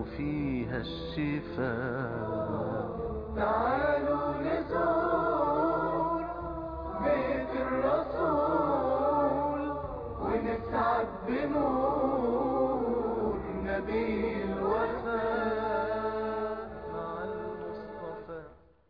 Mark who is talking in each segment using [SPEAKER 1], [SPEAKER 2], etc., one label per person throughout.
[SPEAKER 1] فيها الشفاء
[SPEAKER 2] تعالوا نزور بيت الرسول ونسعد بنور نبي الوفاء
[SPEAKER 1] مع المصطفى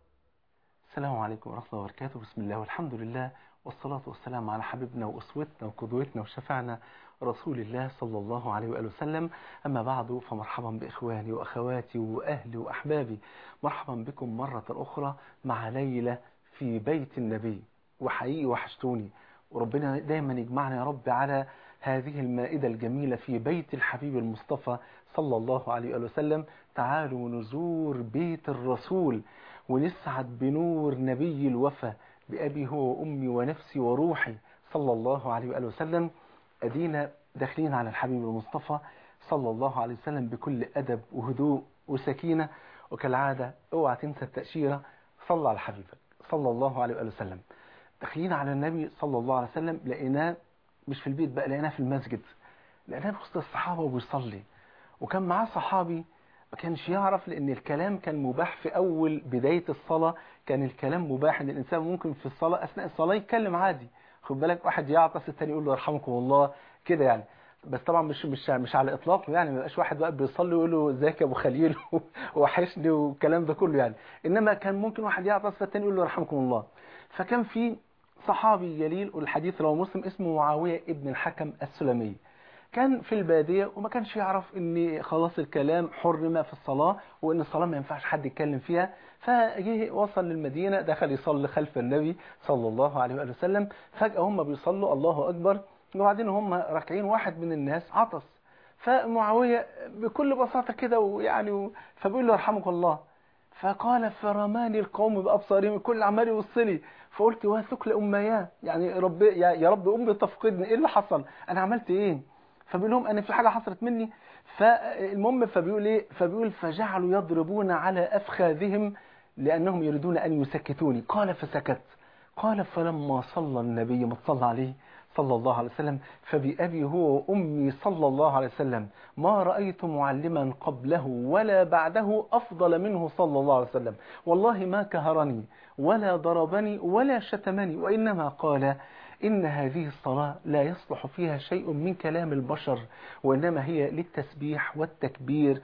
[SPEAKER 3] السلام عليكم ورحمة الله وبركاته بسم الله والحمد لله والصلاة والسلام على حبيبنا وأسوتنا وقدوتنا وشفعنا رسول الله صلى الله عليه وآله وسلم أما بعد فمرحبا بإخواني وأخواتي وأهلي وأحبابي مرحبا بكم مرة أخرى مع ليلة في بيت النبي وحقيقي وحشتوني وربنا دايما يجمعنا يا رب على هذه المائدة الجميلة في بيت الحبيب المصطفى صلى الله عليه وآله وسلم تعالوا نزور بيت الرسول ونسعد بنور نبي الوفا بأبي هو وأمي ونفسي وروحي صلى الله عليه وآله وسلم أدينا داخلين على الحبيب المصطفى صلى الله عليه وسلم بكل أدب وهدوء وسكينة وكالعادة اوعى تنسى التأشيرة صلى على حبيبك صلى الله عليه وآله وسلم داخلين على النبي صلى الله عليه وسلم لقيناه مش في البيت بقى لقيناه في المسجد لقيناه وسط الصحابة وبيصلي وكان معاه صحابي ما كانش يعرف لأن الكلام كان مباح في أول بداية الصلاة كان الكلام مباح إن الإنسان ممكن في الصلاة أثناء الصلاة يتكلم عادي خد بالك واحد يعطس التاني يقول له يرحمكم الله كده يعني بس طبعا مش مش مش على اطلاقه يعني ما يبقاش واحد بقى بيصلي ويقول له ازيك يا ابو خليل وحشني والكلام ده كله يعني انما كان ممكن واحد يعطس فالتاني يقول له يرحمكم الله فكان في صحابي جليل والحديث رواه مسلم اسمه معاويه ابن الحكم السلمي كان في البادية وما كانش يعرف ان خلاص الكلام حرم في الصلاة وان الصلاة ما ينفعش حد يتكلم فيها فجه وصل للمدينة دخل يصلي خلف النبي صلى الله عليه وآله وسلم فجأة هم بيصلوا الله أكبر وبعدين هم راكعين واحد من الناس عطس فمعاوية بكل بساطة كده ويعني فبيقول له يرحمك الله فقال فرماني القوم بأبصارهم كل عمال يوصلي فقلت وثقل أمياه يعني رب يا رب أمي تفقدني إيه اللي حصل أنا عملت إيه فبيقول لهم أنا في حاجة حصلت مني فالمهم فبيقول إيه فبيقول فجعلوا يضربون على أفخاذهم لأنهم يريدون أن يسكتوني قال فسكت قال فلما صلى النبي ما صلى عليه صلى الله عليه وسلم فبأبي هو وأمي صلى الله عليه وسلم ما رأيت معلما قبله ولا بعده أفضل منه صلى الله عليه وسلم والله ما كهرني ولا ضربني ولا شتمني وإنما قال إن هذه الصلاة لا يصلح فيها شيء من كلام البشر وإنما هي للتسبيح والتكبير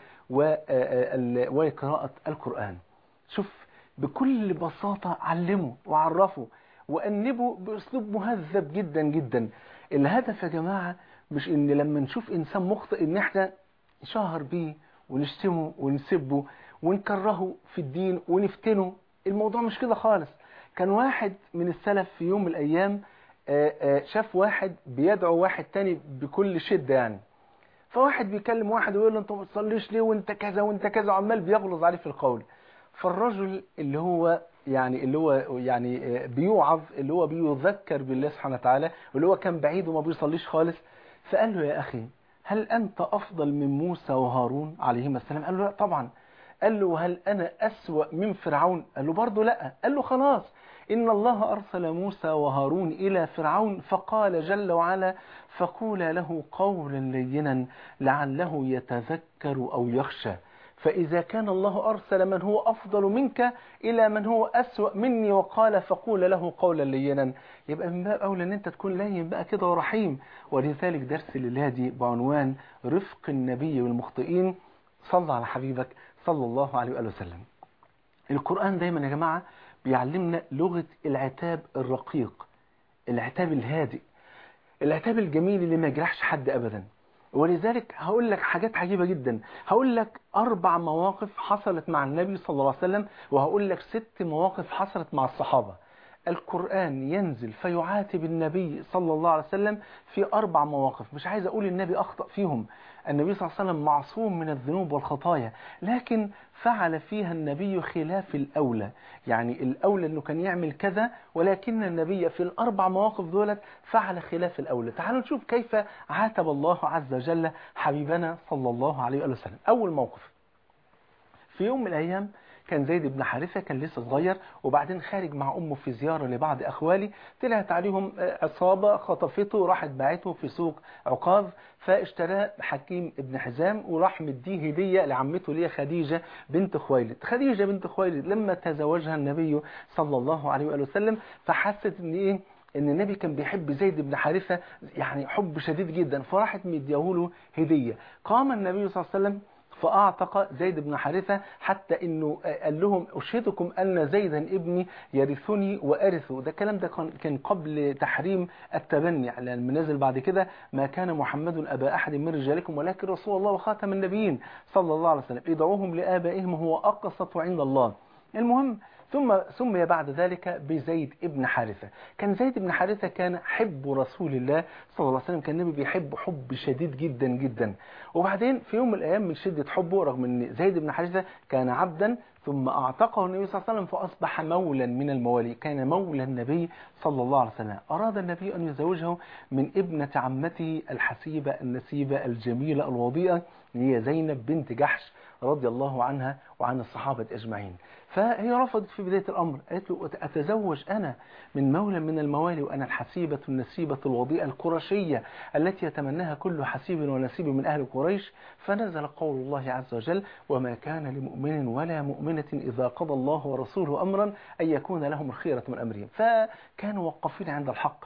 [SPEAKER 3] وقراءة القرآن شوف بكل بساطة علمه وعرفه وأنبه بأسلوب مهذب جدا جدا الهدف يا جماعة مش إن لما نشوف إنسان مخطئ إن إحنا نشهر بيه ونشتمه ونسبه ونكرهه في الدين ونفتنه الموضوع مش كده خالص كان واحد من السلف في يوم من الأيام شاف واحد بيدعو واحد تاني بكل شدة يعني فواحد بيكلم واحد ويقول له انت ما بتصليش ليه وانت كذا وانت كذا وعمال بيغلظ عليه في القول فالرجل اللي هو يعني اللي هو يعني بيوعظ اللي هو بيذكر بالله سبحانه وتعالى واللي هو كان بعيد وما بيصليش خالص فقال له يا أخي هل أنت أفضل من موسى وهارون عليهما السلام قال له لا طبعا قال له هل أنا أسوأ من فرعون قال له برضه لا قال له خلاص إن الله أرسل موسى وهارون إلى فرعون فقال جل وعلا فقولا له قولا لينا لعله يتذكر أو يخشى فإذا كان الله أرسل من هو أفضل منك إلى من هو أسوأ مني وقال فقول له قولا لينا يبقى من باب أولى أن أنت تكون لين بقى كده ورحيم ولذلك درس الليلة دي بعنوان رفق النبي والمخطئين صلى على حبيبك صلى الله عليه وآله وسلم القرآن دايما يا جماعة بيعلمنا لغة العتاب الرقيق العتاب الهادئ العتاب الجميل اللي ما يجرحش حد أبدا ولذلك هقول لك حاجات عجيبة جدا هقول لك أربع مواقف حصلت مع النبي صلى الله عليه وسلم وهقول لك ست مواقف حصلت مع الصحابة القرآن ينزل فيعاتب النبي صلى الله عليه وسلم في أربع مواقف مش عايز أقول النبي أخطأ فيهم النبي صلى الله عليه وسلم معصوم من الذنوب والخطايا لكن فعل فيها النبي خلاف الأولى يعني الأولى أنه كان يعمل كذا ولكن النبي في الأربع مواقف دولت فعل خلاف الأولى تعالوا نشوف كيف عاتب الله عز وجل حبيبنا صلى الله عليه وسلم أول موقف في يوم من الأيام كان زيد بن حارثة كان لسه صغير وبعدين خارج مع أمه في زيارة لبعض أخوالي طلعت عليهم عصابة خطفته راحت باعته في سوق عكاظ فاشتراه حكيم ابن حزام وراح مديه هدية لعمته ليه خديجة بنت خويلد خديجة بنت خويلد لما تزوجها النبي صلى الله عليه وآله وسلم فحست ان ايه ان النبي كان بيحب زيد بن حارثة يعني حب شديد جدا فراحت مديهوله هدية قام النبي صلى الله عليه وسلم فأعتق زيد بن حارثة حتى انه قال لهم اشهدكم ان زيدا ابني يرثني وارثه ده الكلام ده كان قبل تحريم التبني لان نزل بعد كده ما كان محمد ابا احد من رجالكم ولكن رسول الله وخاتم النبيين صلى الله عليه وسلم ادعوهم لابائهم هو اقسط عند الله المهم ثم سمي بعد ذلك بزيد ابن حارثة كان زيد بن حارثة كان حب رسول الله صلى الله عليه وسلم كان النبي بيحب حب شديد جدا جدا وبعدين في يوم من الأيام من شدة حبه رغم أن زيد بن حارثة كان عبدا ثم أعتقه النبي صلى الله عليه وسلم فأصبح مولا من الموالي كان مولى النبي صلى الله عليه وسلم أراد النبي أن يزوجه من ابنة عمته الحسيبة النسيبة الجميلة الوضيئة هي زينب بنت جحش رضي الله عنها وعن الصحابة أجمعين فهي رفضت في بداية الأمر قالت له أتزوج أنا من مولى من الموالي وأنا الحسيبة النسيبة الوضيئة القرشية التي يتمناها كل حسيب ونسيب من أهل قريش فنزل قول الله عز وجل وما كان لمؤمن ولا مؤمنة إذا قضى الله ورسوله أمرا أن يكون لهم الخيرة من أمرهم فكانوا وقفين عند الحق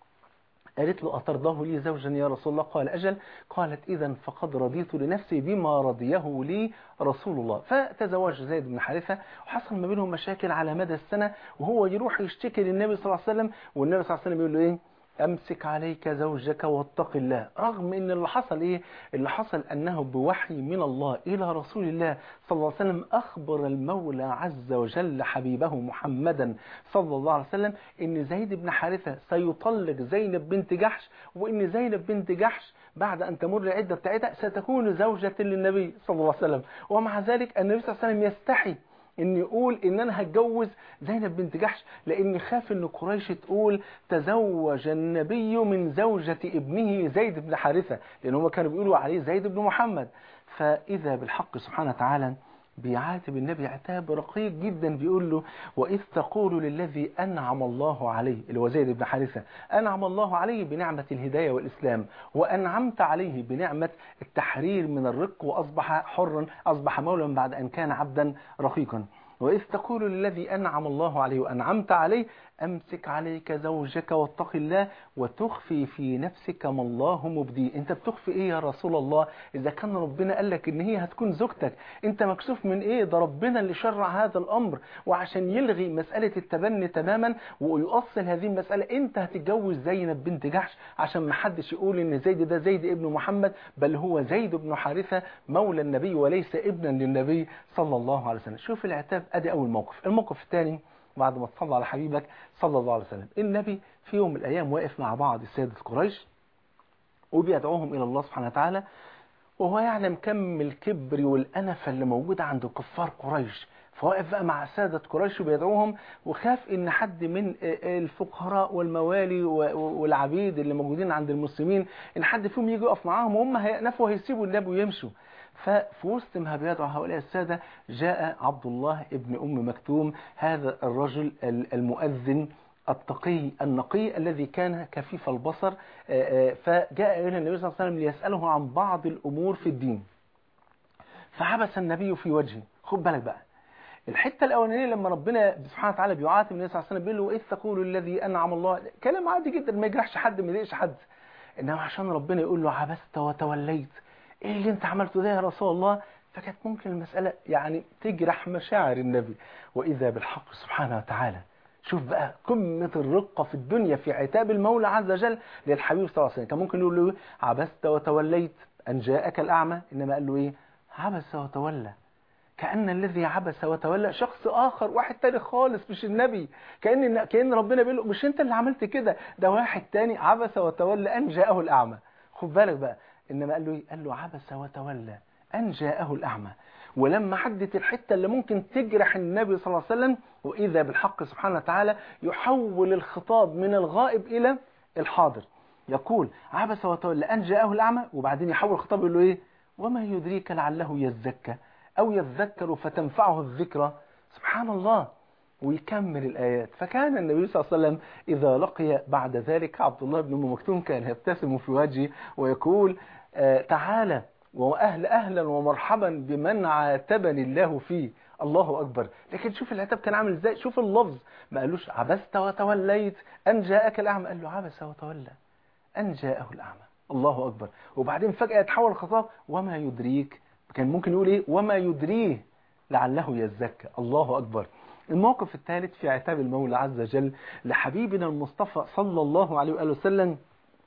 [SPEAKER 3] قالت له أترضاه لي زوجا يا رسول الله قال أجل قالت إذا فقد رضيت لنفسي بما رضيه لي رسول الله فتزوج زيد بن حارثة وحصل ما بينهم مشاكل على مدى السنة وهو يروح يشتكي للنبي صلى الله عليه وسلم والنبي صلى الله عليه وسلم يقول له إيه أمسك عليك زوجك واتق الله رغم ان اللي حصل ايه اللي حصل انه بوحي من الله الى رسول الله صلى الله عليه وسلم اخبر المولى عز وجل حبيبه محمدا صلى الله عليه وسلم ان زيد بن حارثة سيطلق زينب بنت جحش وان زينب بنت جحش بعد أن تمر العدة بتاعتها ستكون زوجة للنبي صلى الله عليه وسلم ومع ذلك النبي صلى الله عليه وسلم يستحي ان يقول ان انا هتجوز زينب بنت جحش لان خاف ان قريش تقول تزوج النبي من زوجة ابنه زيد بن حارثة لان هم كانوا بيقولوا عليه زيد بن محمد فاذا بالحق سبحانه وتعالى بيعاتب النبي عتاب رقيق جدا بيقول له وإذ تقول للذي أنعم الله عليه اللي هو زيد بن حارثة أنعم الله عليه بنعمة الهداية والإسلام وأنعمت عليه بنعمة التحرير من الرق وأصبح حرا أصبح مولا بعد أن كان عبدا رقيقا وإذ تقول للذي أنعم الله عليه وأنعمت عليه أمسك عليك زوجك واتق الله وتخفي في نفسك ما الله مبديه أنت بتخفي إيه يا رسول الله إذا كان ربنا قال لك إن هي هتكون زوجتك أنت مكسوف من إيه ده ربنا اللي شرع هذا الأمر وعشان يلغي مسألة التبني تماما ويؤصل هذه المسألة أنت هتتجوز زينب بنت جحش عشان ما حدش يقول إن زيد ده زيد ابن محمد بل هو زيد بن حارثة مولى النبي وليس ابنا للنبي صلى الله عليه وسلم شوف العتاب أدي أول موقف الموقف الثاني بعد ما تصلى على حبيبك صلى الله عليه وسلم النبي في يوم من الأيام واقف مع بعض سادة قريش وبيدعوهم إلى الله سبحانه وتعالى وهو يعلم كم الكبر والأنفة اللي موجودة عند كفار قريش فواقف بقى مع سادة قريش وبيدعوهم وخاف ان حد من الفقراء والموالي والعبيد اللي موجودين عند المسلمين ان حد فيهم يجي يقف معاهم وهم هيقنفوا هيسيبوا النبي ويمشوا ففي وسط ما بيدعو هؤلاء السادة جاء عبد الله ابن أم مكتوم هذا الرجل المؤذن التقي النقي الذي كان كفيف البصر فجاء إلى النبي صلى الله عليه وسلم ليسأله عن بعض الأمور في الدين فحبس النبي في وجهه خد بالك بقى الحتة الأولانية لما ربنا سبحانه وتعالى بيعاتب النبي صلى الله عليه وسلم بيقول له إذ تقول الذي أنعم الله كلام عادي جدا ما يجرحش حد ما يضايقش حد إنما عشان ربنا يقول له عبست وتوليت ايه اللي انت عملته ده يا رسول الله فكانت ممكن المسألة يعني تجرح مشاعر النبي وإذا بالحق سبحانه وتعالى شوف بقى قمة الرقة في الدنيا في عتاب المولى عز وجل للحبيب صلى الله عليه وسلم كان ممكن يقول له عبست وتوليت أن جاءك الأعمى إنما قال له إيه عبس وتولى كأن الذي عبس وتولى شخص آخر واحد تاني خالص مش النبي كأن كأن ربنا بيقول له مش أنت اللي عملت كده ده واحد تاني عبس وتولى أن جاءه الأعمى خد بالك بقى إنما قال له إيه؟ قال له عبس وتولى أن جاءه الأعمى ولما حدت الحتة اللي ممكن تجرح النبي صلى الله عليه وسلم وإذا بالحق سبحانه وتعالى يحول الخطاب من الغائب إلى الحاضر يقول عبس وتولى أن جاءه الأعمى وبعدين يحول الخطاب يقول له إيه وما يدريك لعله يزكى أو يذكر فتنفعه الذكرى سبحان الله ويكمل الآيات فكان النبي صلى الله عليه وسلم إذا لقي بعد ذلك عبد الله بن أم مكتوم كان يبتسم في وجهه ويقول آه تعالى وأهل أهلا ومرحبا بمن عاتبني الله فيه الله أكبر لكن شوف العتاب كان عامل إزاي شوف اللفظ ما قالوش عبست وتوليت أن جاءك الأعمى قال له عبس وتولى أن جاءه الأعمى الله أكبر وبعدين فجأة يتحول الخطاب وما يدريك كان ممكن يقول إيه وما يدريه لعله يزكى الله أكبر الموقف الثالث في عتاب المولى عز وجل لحبيبنا المصطفى صلى الله عليه وآله وسلم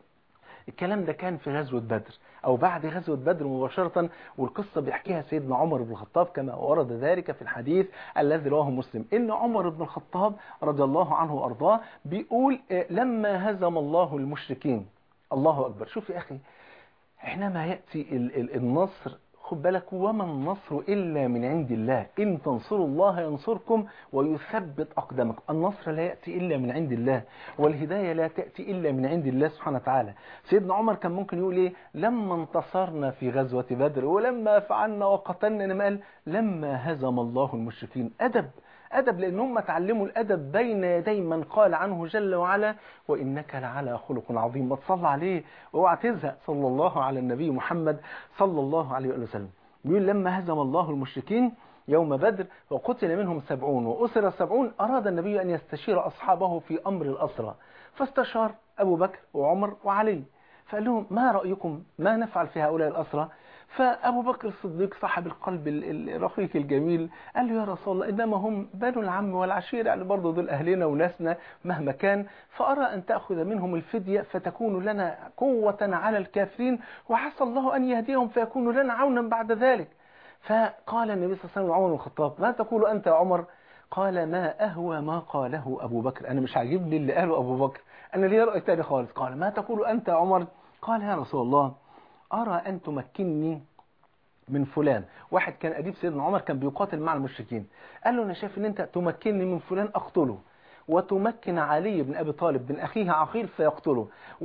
[SPEAKER 3] الكلام ده كان في غزوة بدر أو بعد غزوة بدر مباشرة والقصة بيحكيها سيدنا عمر بن الخطاب كما ورد ذلك في الحديث الذي رواه مسلم إن عمر بن الخطاب رضي الله عنه وأرضاه بيقول لما هزم الله المشركين الله أكبر شوف يا أخي حينما يأتي النصر خد بالك وما النصر إلا من عند الله إن تنصروا الله ينصركم ويثبت أقدامكم النصر لا يأتي إلا من عند الله والهداية لا تأتي إلا من عند الله سبحانه وتعالى سيدنا عمر كان ممكن يقول إيه لما انتصرنا في غزوة بدر ولما فعلنا وقتلنا إنما قال لما هزم الله المشركين أدب أدب لأن هم تعلموا الأدب بين يدي من قال عنه جل وعلا وإنك لعلى خلق عظيم ما تصلى عليه واوعى تزهق صلى الله على النبي محمد صلى الله عليه وسلم بيقول لما هزم الله المشركين يوم بدر وقتل منهم سبعون وأسر سبعون أراد النبي أن يستشير أصحابه في أمر الأسرى فاستشار أبو بكر وعمر وعلي فقال لهم ما رأيكم ما نفعل في هؤلاء الأسرى فأبو بكر الصديق صاحب القلب الرقيق الجميل قال له يا رسول الله إنما هم بنو العم والعشيرة يعني برضه دول أهلنا وناسنا مهما كان فأرى أن تأخذ منهم الفدية فتكون لنا قوة على الكافرين وحسى الله أن يهديهم فيكون لنا عونا بعد ذلك فقال النبي صلى الله عليه وسلم عمر بن الخطاب ما تقول أنت يا عمر قال ما أهوى ما قاله أبو بكر أنا مش عاجبني اللي قاله أبو بكر أنا ليه رأي تاني خالص قال ما تقول أنت يا عمر قال يا رسول الله أرى أن تمكنني من فلان واحد كان أديب سيدنا عمر كان بيقاتل مع المشركين قال له أنا شايف أن أنت تمكنني من فلان أقتله وتمكن علي بن أبي طالب من أخيه عقيل فيقتله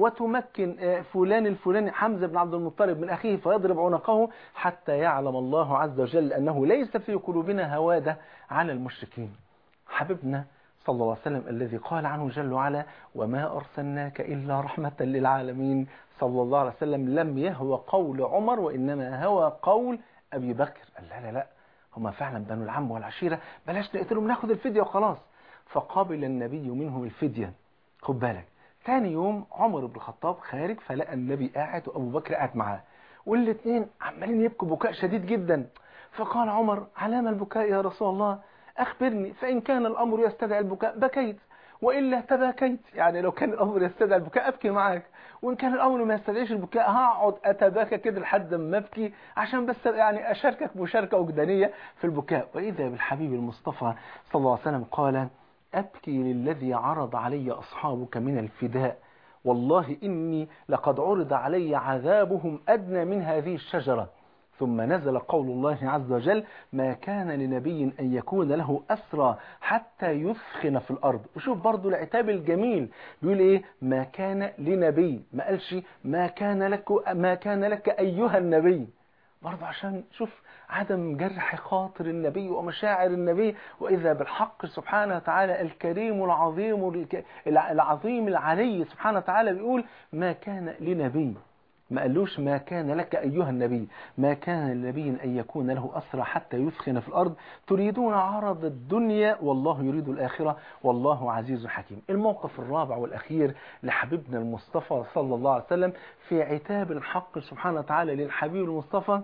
[SPEAKER 3] وتمكن فلان الفلاني حمزة بن عبد المطلب من أخيه فيضرب عنقه حتى يعلم الله عز وجل أنه ليس في قلوبنا هوادة على المشركين حبيبنا صلى الله عليه وسلم الذي قال عنه جل وعلا وما أرسلناك إلا رحمة للعالمين صلى الله عليه وسلم لم يهوى قول عمر وإنما هوى قول أبي بكر قال لا لا لا هما فعلا بنو العم والعشيرة بلاش نقتلهم ناخد الفدية وخلاص فقابل النبي منهم الفدية خد بالك ثاني يوم عمر بن الخطاب خارج فلقى النبي قاعد وأبو بكر قاعد معاه والاثنين عمالين يبكوا بكاء شديد جدا فقال عمر علام البكاء يا رسول الله أخبرني فإن كان الأمر يستدعي البكاء بكيت وإلا تباكيت يعني لو كان الأمر يستدعي البكاء أبكي معاك وإن كان الأمر ما يستدعيش البكاء هقعد أتباكى كده لحد ما أبكي عشان بس يعني أشاركك مشاركة وجدانية في البكاء وإذا بالحبيب المصطفى صلى الله عليه وسلم قال أبكي للذي عرض علي أصحابك من الفداء والله إني لقد عرض علي عذابهم أدنى من هذه الشجرة ثم نزل قول الله عز وجل ما كان لنبي أن يكون له أسرى حتى يثخن في الأرض وشوف برضو العتاب الجميل بيقول إيه ما كان لنبي ما قالش ما كان لك ما كان لك أيها النبي برضو عشان شوف عدم جرح خاطر النبي ومشاعر النبي وإذا بالحق سبحانه وتعالى الكريم العظيم العظيم العلي سبحانه وتعالى بيقول ما كان لنبي ما قالوش ما كان لك أيها النبي ما كان لنبي أن يكون له أسرى حتى يثخن في الأرض تريدون عرض الدنيا والله يريد الآخرة والله عزيز حكيم الموقف الرابع والأخير لحبيبنا المصطفى صلى الله عليه وسلم في عتاب الحق سبحانه وتعالى للحبيب المصطفى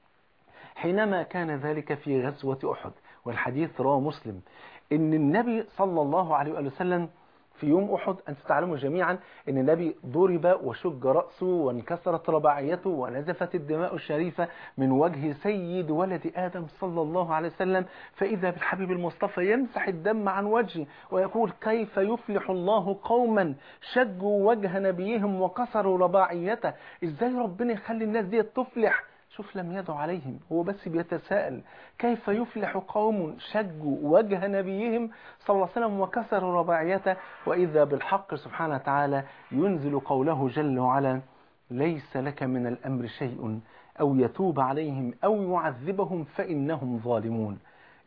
[SPEAKER 3] حينما كان ذلك في غزوة أحد والحديث رواه مسلم إن النبي صلى الله عليه وسلم في يوم أحد أنتم تعلموا جميعا أن النبي ضرب وشج رأسه وانكسرت رباعيته ونزفت الدماء الشريفة من وجه سيد ولد آدم صلى الله عليه وسلم فإذا بالحبيب المصطفى يمسح الدم عن وجهه ويقول كيف يفلح الله قوما شجوا وجه نبيهم وكسروا رباعيته إزاي ربنا يخلي الناس دي تفلح شوف لم يدعو عليهم هو بس بيتساءل كيف يفلح قوم شجوا وجه نبيهم صلى الله عليه وسلم وكسروا رباعيته وإذا بالحق سبحانه وتعالى ينزل قوله جل وعلا ليس لك من الأمر شيء أو يتوب عليهم أو يعذبهم فإنهم ظالمون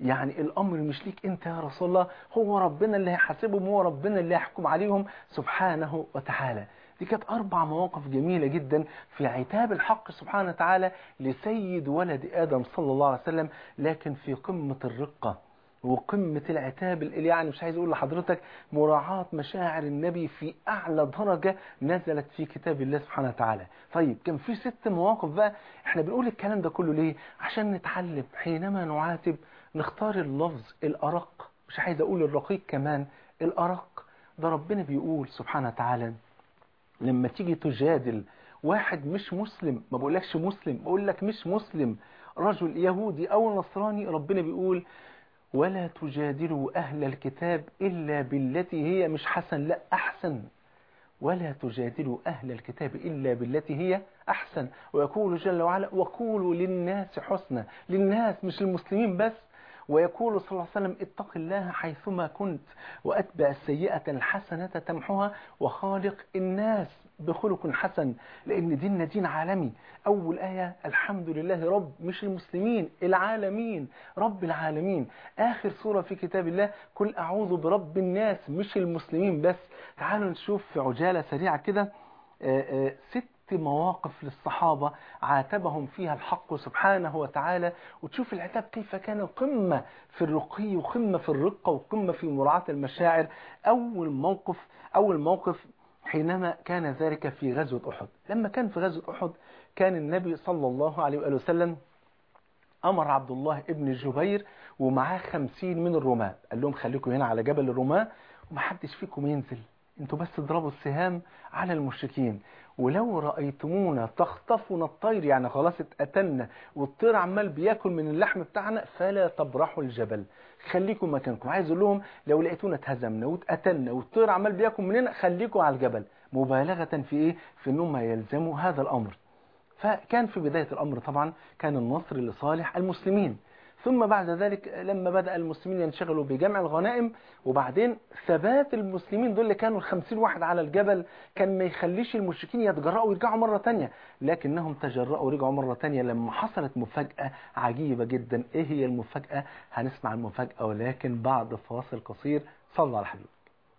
[SPEAKER 3] يعني الامر مش ليك انت يا رسول الله هو ربنا اللي هيحاسبهم هو ربنا اللي هيحكم عليهم سبحانه وتعالى دي كانت أربع مواقف جميلة جدا في عتاب الحق سبحانه وتعالى لسيد ولد آدم صلى الله عليه وسلم لكن في قمة الرقة وقمة العتاب اللي يعني مش عايز أقول لحضرتك مراعاة مشاعر النبي في أعلى درجة نزلت في كتاب الله سبحانه وتعالى طيب كان في ست مواقف بقى احنا بنقول الكلام ده كله ليه عشان نتعلم حينما نعاتب نختار اللفظ الأرق مش عايز أقول الرقيق كمان الأرق ده ربنا بيقول سبحانه وتعالى لما تيجي تجادل واحد مش مسلم ما بقولكش مسلم بقول لك مش مسلم رجل يهودي أو نصراني ربنا بيقول ولا تجادلوا أهل الكتاب إلا بالتي هي مش حسن لا أحسن ولا تجادلوا أهل الكتاب إلا بالتي هي أحسن ويقول جل وعلا وقولوا للناس حسنا للناس مش المسلمين بس ويقول صلى الله عليه وسلم اتق الله حيثما كنت وأتبع السيئة الحسنة تمحها وخالق الناس بخلق حسن لأن ديننا دين عالمي أول آية الحمد لله رب مش المسلمين العالمين رب العالمين آخر سورة في كتاب الله كل أعوذ برب الناس مش المسلمين بس تعالوا نشوف في عجالة سريعة كده ست مواقف للصحابة عاتبهم فيها الحق سبحانه وتعالى وتشوف العتاب كيف كان قمة في الرقي وقمة في الرقة وقمة في مراعاة المشاعر أول موقف أول موقف حينما كان ذلك في غزوة أحد لما كان في غزوة أحد كان النبي صلى الله عليه وآله وسلم أمر عبد الله ابن الجبير ومعاه خمسين من الرماة قال لهم خليكم هنا على جبل الرماة ومحدش فيكم ينزل انتوا بس اضربوا السهام على المشركين ولو رأيتمونا تخطفنا الطير يعني خلاص اتقتلنا والطير عمال بياكل من اللحم بتاعنا فلا تبرحوا الجبل خليكم مكانكم عايز اقول لهم لو لقيتونا اتهزمنا واتقتلنا والطير عمال بياكل مننا خليكم على الجبل مبالغة في ايه في انهم يلزموا هذا الامر فكان في بداية الامر طبعا كان النصر لصالح المسلمين ثم بعد ذلك لما بدأ المسلمين ينشغلوا بجمع الغنائم وبعدين ثبات المسلمين دول اللي كانوا الخمسين واحد على الجبل كان ما يخليش المشركين يتجرأوا ويرجعوا مرة تانية لكنهم تجرأوا ورجعوا مرة تانية لما حصلت مفاجأة عجيبة جدا ايه هي المفاجأة هنسمع المفاجأة ولكن بعد فاصل قصير صلى على حبيبك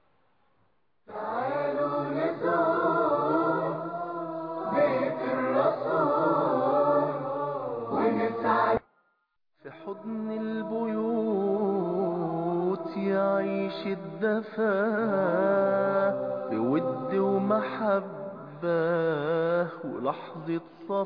[SPEAKER 2] تعالوا نزور بيت الرسول ونسعد
[SPEAKER 1] في حضن البيوت يعيش الدفا بود ومحبة ولحظة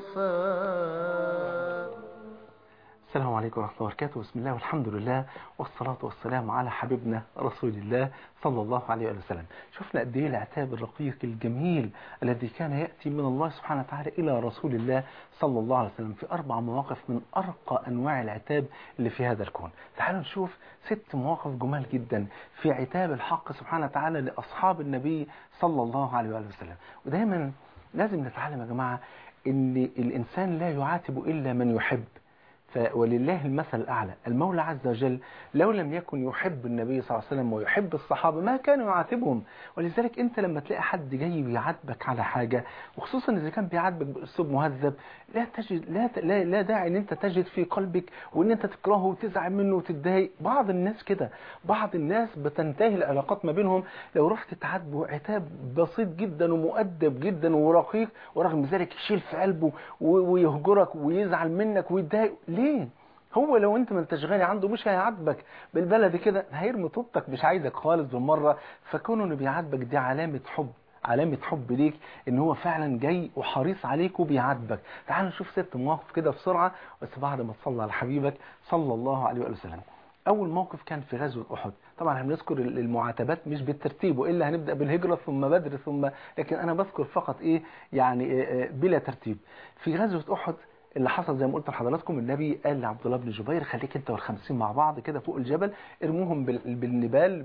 [SPEAKER 1] صفا
[SPEAKER 3] السلام عليكم ورحمة الله وبركاته بسم الله والحمد لله والصلاة والسلام على حبيبنا رسول الله صلى الله عليه وسلم شفنا قد ايه العتاب الرقيق الجميل الذي كان يأتي من الله سبحانه وتعالى إلى رسول الله صلى الله عليه وسلم في أربع مواقف من أرقى أنواع العتاب اللي في هذا الكون تعالوا نشوف ست مواقف جمال جدا في عتاب الحق سبحانه وتعالى لأصحاب النبي صلى الله عليه وسلم ودايما لازم نتعلم يا جماعة ان الإنسان لا يعاتب إلا من يحب ولله المثل الأعلى المولى عز وجل لو لم يكن يحب النبي صلى الله عليه وسلم ويحب الصحابة ما كان يعاتبهم ولذلك أنت لما تلاقي حد جاي بيعاتبك على حاجة وخصوصا إذا كان بيعاتبك بأسلوب مهذب لا تجد لا لا, لا داعي أن أنت تجد في قلبك وأن أنت تكرهه وتزعل منه وتتضايق بعض الناس كده بعض الناس بتنتهي العلاقات ما بينهم لو رحت تعاتبه عتاب بسيط جدا ومؤدب جدا ورقيق ورغم ذلك يشيل في قلبه ويهجرك ويزعل منك ويتضايق ليه هو لو انت ما انتش غني عنده مش هيعاتبك بالبلد كده هيرمي طوبتك مش عايزك خالص بالمره فكونه انه بيعاتبك دي علامه حب علامة حب ليك ان هو فعلا جاي وحريص عليك وبيعاتبك تعالوا نشوف ست مواقف كده بسرعة بس بعد ما تصلى على حبيبك صلى الله عليه وسلم اول موقف كان في غزوة احد طبعا هنذكر المعاتبات مش بالترتيب والا هنبدا بالهجره ثم بدر ثم لكن انا بذكر فقط ايه يعني بلا ترتيب في غزوه احد اللي حصل زي ما قلت لحضراتكم النبي قال لعبد الله بن جبير خليك انت والخمسين مع بعض كده فوق الجبل ارموهم بالنبال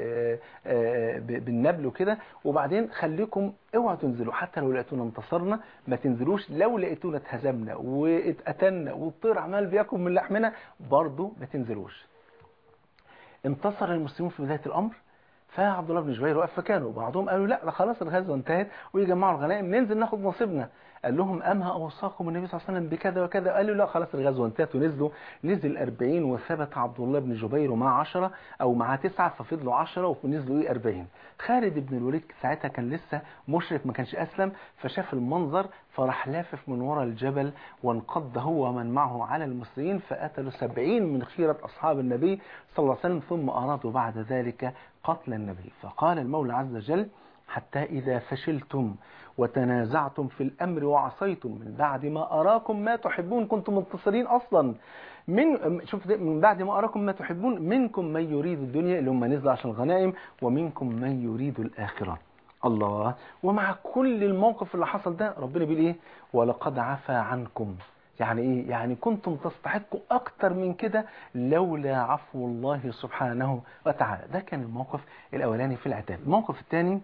[SPEAKER 3] بالنبل وكده وبعدين خليكم اوعوا تنزلوا حتى لو لقيتونا انتصرنا ما تنزلوش لو لقيتونا اتهزمنا واتقتلنا والطير عمال بياكل من لحمنا برضه ما تنزلوش انتصر المسلمون في بدايه الامر فعبد الله بن جبير وقف مكانه وبعضهم قالوا لا ده خلاص الغزوه انتهت ويجمعوا الغنائم ننزل ناخد نصيبنا قال لهم أما أوصاكم النبي صلى الله عليه وسلم بكذا وكذا قالوا لا خلاص الغزوة انتهت ونزلوا نزل 40 وثبت عبد الله بن جبير ومعه 10 أو معاه 9 ففضلوا 10 ونزلوا إيه 40 خالد بن الوليد ساعتها كان لسه مشرك ما كانش أسلم فشاف المنظر فراح لافف من وراء الجبل وانقض هو ومن معه على المسلمين فقتلوا 70 من خيرة أصحاب النبي صلى الله عليه وسلم ثم أرادوا بعد ذلك قتل النبي فقال المولى عز وجل حتى إذا فشلتم وتنازعتم في الأمر وعصيتم من بعد ما أراكم ما تحبون كنتم منتصرين أصلا من شوف من بعد ما أراكم ما تحبون منكم من يريد الدنيا اللي هم نزلوا عشان الغنائم ومنكم من يريد الآخرة الله ومع كل الموقف اللي حصل ده ربنا بيقول ايه ولقد عفا عنكم يعني ايه يعني كنتم تستحقوا اكتر من كده لولا عفو الله سبحانه وتعالى ده كان الموقف الاولاني في العتاب الموقف الثاني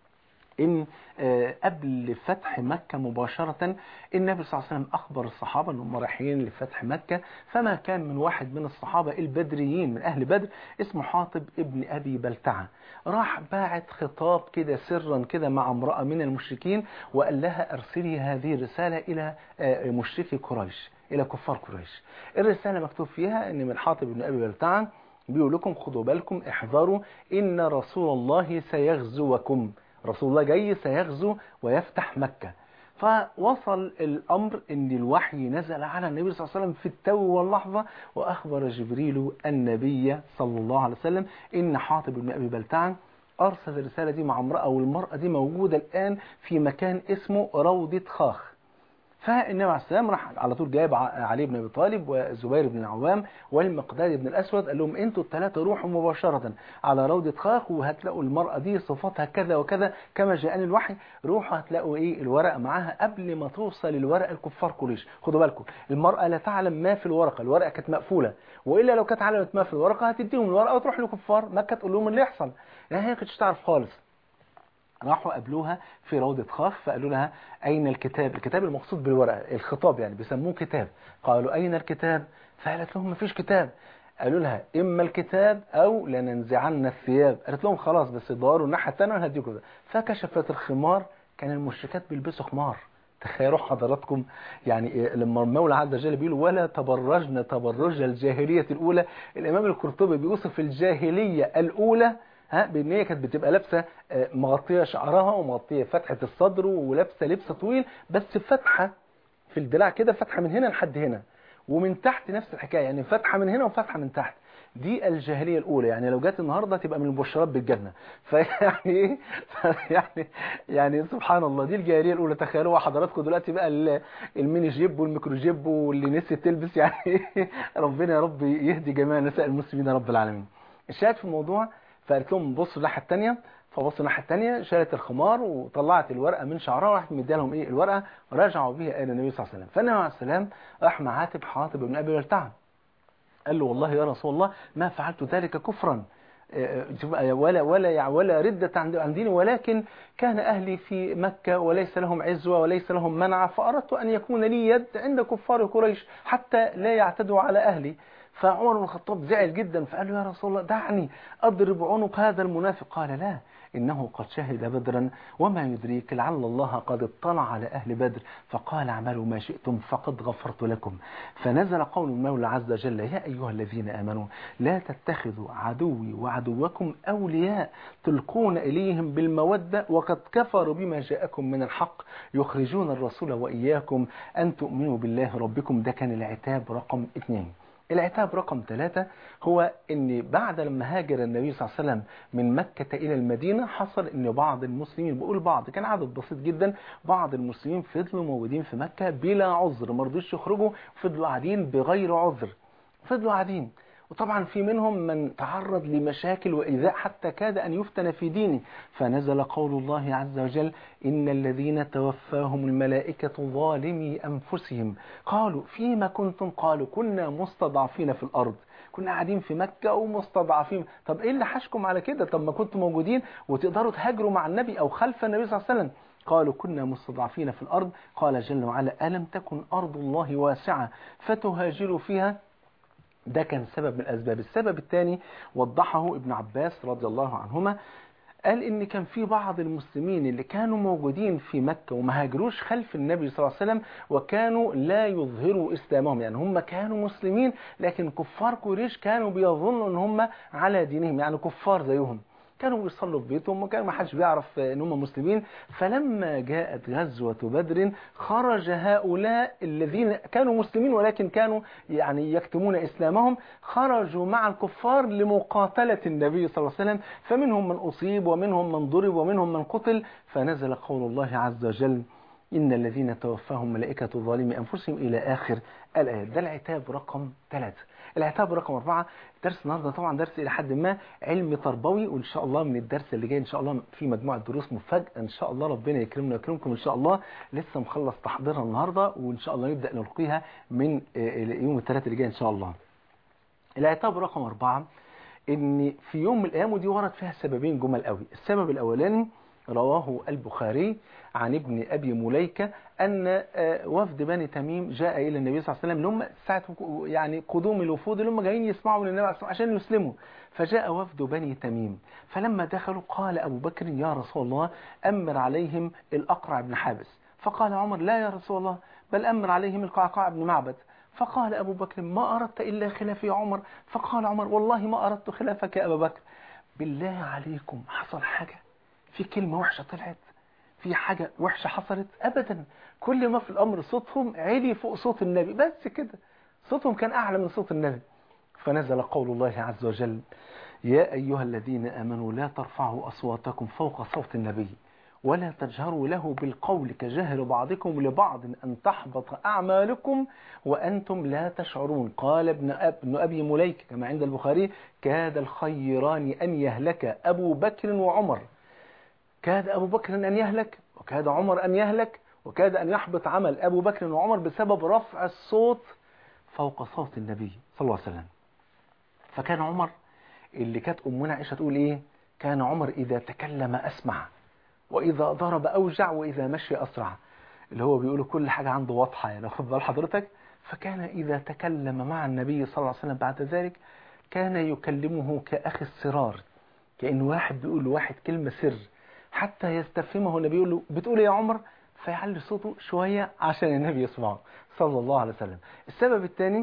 [SPEAKER 3] ان قبل فتح مكة مباشرة النبي صلى الله عليه وسلم أخبر الصحابة أنهم رايحين لفتح مكة فما كان من واحد من الصحابة البدريين من أهل بدر اسمه حاطب ابن أبي بلتعة راح باعت خطاب كده سرا كده مع امرأة من المشركين وقال لها أرسلي هذه الرسالة إلى مشركي قريش إلى كفار قريش الرسالة مكتوب فيها أن من حاطب ابن أبي بلتعة بيقول لكم خدوا بالكم احذروا إن رسول الله سيغزوكم رسول الله جاي سيغزو ويفتح مكة فوصل الأمر أن الوحي نزل على النبي صلى الله عليه وسلم في التو واللحظة وأخبر جبريل النبي صلى الله عليه وسلم إن حاطب بن أبي بلتعن أرسل الرسالة دي مع امرأة والمرأة دي موجودة الآن في مكان اسمه روضة خاخ فالنبي عليه السلام راح على طول جايب علي بن ابي طالب والزبير بن العوام والمقداد بن الاسود قال لهم انتوا الثلاثه روحوا مباشره على روضه خاخ وهتلاقوا المراه دي صفاتها كذا وكذا كما جاءني الوحي روحوا هتلاقوا ايه الورقه معاها قبل ما توصل الورقه الكفار قريش خدوا بالكم المراه لا تعلم ما في الورقه الورقه كانت مقفوله والا لو كانت علمت ما في الورقه هتديهم الورقه وتروح لكفار مكه تقول لهم اللي يحصل لا هي كانتش تعرف خالص راحوا قابلوها في روضة خاخ فقالوا لها أين الكتاب الكتاب المقصود بالورقة الخطاب يعني بيسموه كتاب قالوا أين الكتاب فقالت لهم مفيش كتاب قالوا لها إما الكتاب أو لننزعن الثياب قالت لهم خلاص بس دوروا الناحية الثانية وهديكم ده فكشفت الخمار كان المشركات بيلبسوا خمار تخيلوا حضراتكم يعني لما المولى عز وجل بيقول ولا تبرجن تبرج الجاهلية الأولى الإمام القرطبي بيوصف الجاهلية الأولى ها بان هي كانت بتبقى لابسه مغطيه شعرها ومغطيه فتحه الصدر ولابسه لبس طويل بس فتحه في الدراع كده فتحه من هنا لحد هنا ومن تحت نفس الحكايه يعني فتحه من هنا وفتحه من تحت دي الجاهليه الاولى يعني لو جت النهارده تبقى من المبشرات بالجنه فيعني ايه يعني يعني سبحان الله دي الجاهليه الاولى تخيلوا حضراتكم دلوقتي بقى الميني جيب والميكرو جيب واللي نسيت تلبس يعني ربنا يا رب يهدي جميع نساء المسلمين يا رب العالمين الشاهد في الموضوع فقالت لهم بصوا الناحيه الثانيه فبصوا الناحيه الثانيه شالت الخمار وطلعت الورقه من شعرها وراحت مديها لهم ايه الورقه ورجعوا بيها الى النبي صلى الله عليه وسلم فالنبي عليه السلام راح مع عاتب حاطب بن ابي بلتعه قال له والله يا رسول الله ما فعلت ذلك كفرا ولا ولا ولا ردة عن ديني ولكن كان أهلي في مكة وليس لهم عزوة وليس لهم منع فأردت أن يكون لي يد عند كفار قريش حتى لا يعتدوا على أهلي فعمر بن الخطاب زعل جدا فقال له يا رسول الله دعني أضرب عنق هذا المنافق قال لا إنه قد شهد بدرا وما يدريك لعل الله قد اطلع على أهل بدر فقال اعملوا ما شئتم فقد غفرت لكم فنزل قول المولى عز وجل يا أيها الذين آمنوا لا تتخذوا عدوي وعدوكم أولياء تلقون إليهم بالمودة وقد كفروا بما جاءكم من الحق يخرجون الرسول وإياكم أن تؤمنوا بالله ربكم ده كان العتاب رقم اثنين العتاب رقم ثلاثة هو ان بعد لما هاجر النبي صلى الله عليه وسلم من مكة الى المدينة حصل ان بعض المسلمين بقول بعض كان عدد بسيط جدا بعض المسلمين فضلوا موجودين في مكة بلا عذر ما رضوش يخرجوا فضلوا قاعدين بغير عذر فضلوا قاعدين وطبعا في منهم من تعرض لمشاكل وإيذاء حتى كاد أن يفتن في دينه فنزل قول الله عز وجل إن الذين توفاهم الملائكة ظالمي أنفسهم قالوا فيما كنتم قالوا كنا مستضعفين في الأرض كنا قاعدين في مكة ومستضعفين طب إيه اللي حشكم على كده طب ما كنتم موجودين وتقدروا تهاجروا مع النبي أو خلف النبي صلى الله عليه وسلم قالوا كنا مستضعفين في الأرض قال جل وعلا ألم تكن أرض الله واسعة فتهاجروا فيها ده كان سبب من الأسباب السبب الثاني وضحه ابن عباس رضي الله عنهما قال ان كان في بعض المسلمين اللي كانوا موجودين في مكة وما هاجروش خلف النبي صلى الله عليه وسلم وكانوا لا يظهروا اسلامهم يعني هم كانوا مسلمين لكن كفار قريش كانوا بيظنوا ان هم على دينهم يعني كفار زيهم كانوا بيصلوا في بيتهم وكان ما حدش بيعرف ان هم مسلمين فلما جاءت غزوة بدر خرج هؤلاء الذين كانوا مسلمين ولكن كانوا يعني يكتمون إسلامهم خرجوا مع الكفار لمقاتلة النبي صلى الله عليه وسلم فمنهم من أصيب ومنهم من ضرب ومنهم من قتل فنزل قول الله عز وجل إن الذين توفاهم ملائكة ظالمي أنفسهم إلى آخر الآيات ده العتاب رقم ثلاثة العتاب رقم أربعة درس النهاردة طبعا درس إلى حد ما علم تربوي وإن شاء الله من الدرس اللي جاي إن شاء الله في مجموعة دروس مفاجأة إن شاء الله ربنا يكرمنا ويكرمكم إن شاء الله لسه مخلص تحضيرها النهاردة وإن شاء الله نبدأ نلقيها من يوم الثلاث اللي جاي إن شاء الله العتاب رقم أربعة إن في يوم من الأيام ودي ورد فيها سببين جمل قوي السبب الأولاني رواه البخاري عن ابن أبي مليكة أن وفد بني تميم جاء إلى النبي صلى الله عليه وسلم لهم ساعة يعني قدوم الوفود اللي هم جايين يسمعوا من النبي عليه الصلاة عشان يسلموا فجاء وفد بني تميم فلما دخلوا قال أبو بكر يا رسول الله أمر عليهم الأقرع بن حابس فقال عمر لا يا رسول الله بل أمر عليهم القعقاع بن معبد فقال أبو بكر ما أردت إلا خلاف يا عمر فقال عمر والله ما أردت خلافك يا أبا بكر بالله عليكم حصل حاجة في كلمة وحشة طلعت في حاجة وحشة حصلت أبدا كل ما في الأمر صوتهم عالي فوق صوت النبي بس كده صوتهم كان أعلى من صوت النبي فنزل قول الله عز وجل يا أيها الذين آمنوا لا ترفعوا أصواتكم فوق صوت النبي ولا تجهروا له بالقول كجهر بعضكم لبعض أن تحبط أعمالكم وأنتم لا تشعرون قال ابن, ابن أبي مليك كما عند البخاري كاد الخيران أن يهلك أبو بكر وعمر كاد أبو بكر أن يهلك وكاد عمر أن يهلك وكاد أن يحبط عمل أبو بكر وعمر بسبب رفع الصوت فوق صوت النبي صلى الله عليه وسلم فكان عمر اللي كانت أمنا عائشة تقول إيه كان عمر إذا تكلم أسمع وإذا ضرب أوجع وإذا مشي أسرع اللي هو بيقولوا كل حاجة عنده واضحة يعني خد بال حضرتك فكان إذا تكلم مع النبي صلى الله عليه وسلم بعد ذلك كان يكلمه كأخي السرار كأن واحد بيقول لواحد كلمة سر حتى يستفهمه النبي يقول له بتقول يا عمر فيعلي صوته شوية عشان النبي يسمعه صلى الله عليه وسلم السبب الثاني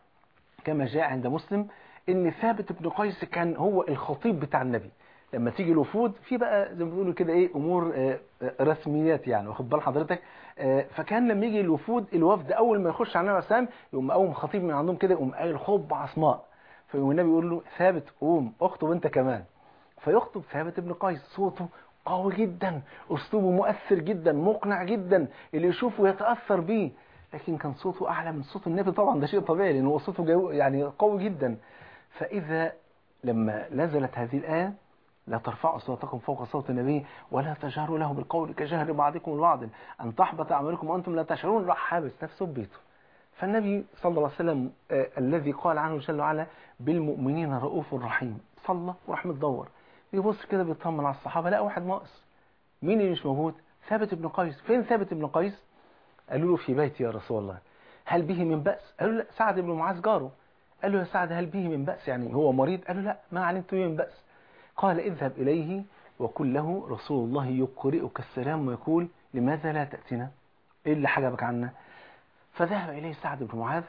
[SPEAKER 3] كما جاء عند مسلم ان ثابت بن قيس كان هو الخطيب بتاع النبي لما تيجي الوفود في بقى زي ما بيقولوا كده ايه امور رسميات يعني واخد بال حضرتك فكان لما يجي الوفود الوفد اول ما يخش على النبي عليه السلام يقوم قوم خطيب من عندهم كده يقوم قايل خطبه عصماء فيقوم النبي يقول له ثابت قوم اخطب انت كمان فيخطب ثابت بن قيس صوته قوي جدا اسلوبه مؤثر جدا مقنع جدا اللي يشوفه يتاثر بيه لكن كان صوته اعلى من صوت النبي طبعا ده شيء طبيعي لان هو صوته جو يعني قوي جدا فاذا لما نزلت هذه الايه لا ترفعوا صوتكم فوق صوت النبي ولا تجهروا له بالقول كجهر بعضكم لبعض ان تحبط اعمالكم وانتم لا تشعرون راح حابس نفسه في بيته فالنبي صلى الله عليه وسلم آه الذي قال عنه جل وعلا بالمؤمنين رؤوف رحيم صلى وراح متدور يبص كده بيطمن على الصحابه لا واحد ناقص مين اللي مش موجود ثابت بن قيس فين ثابت بن قيس قالوا له في بيتي يا رسول الله هل به من بأس قالوا لا سعد بن معاذ جاره قال له يا سعد هل به من بأس يعني هو مريض قال له لا ما علمت به من بأس قال اذهب إليه وقل له رسول الله يقرئك السلام ويقول لماذا لا تأتنا إيه اللي حجبك عنا فذهب إليه سعد بن معاذ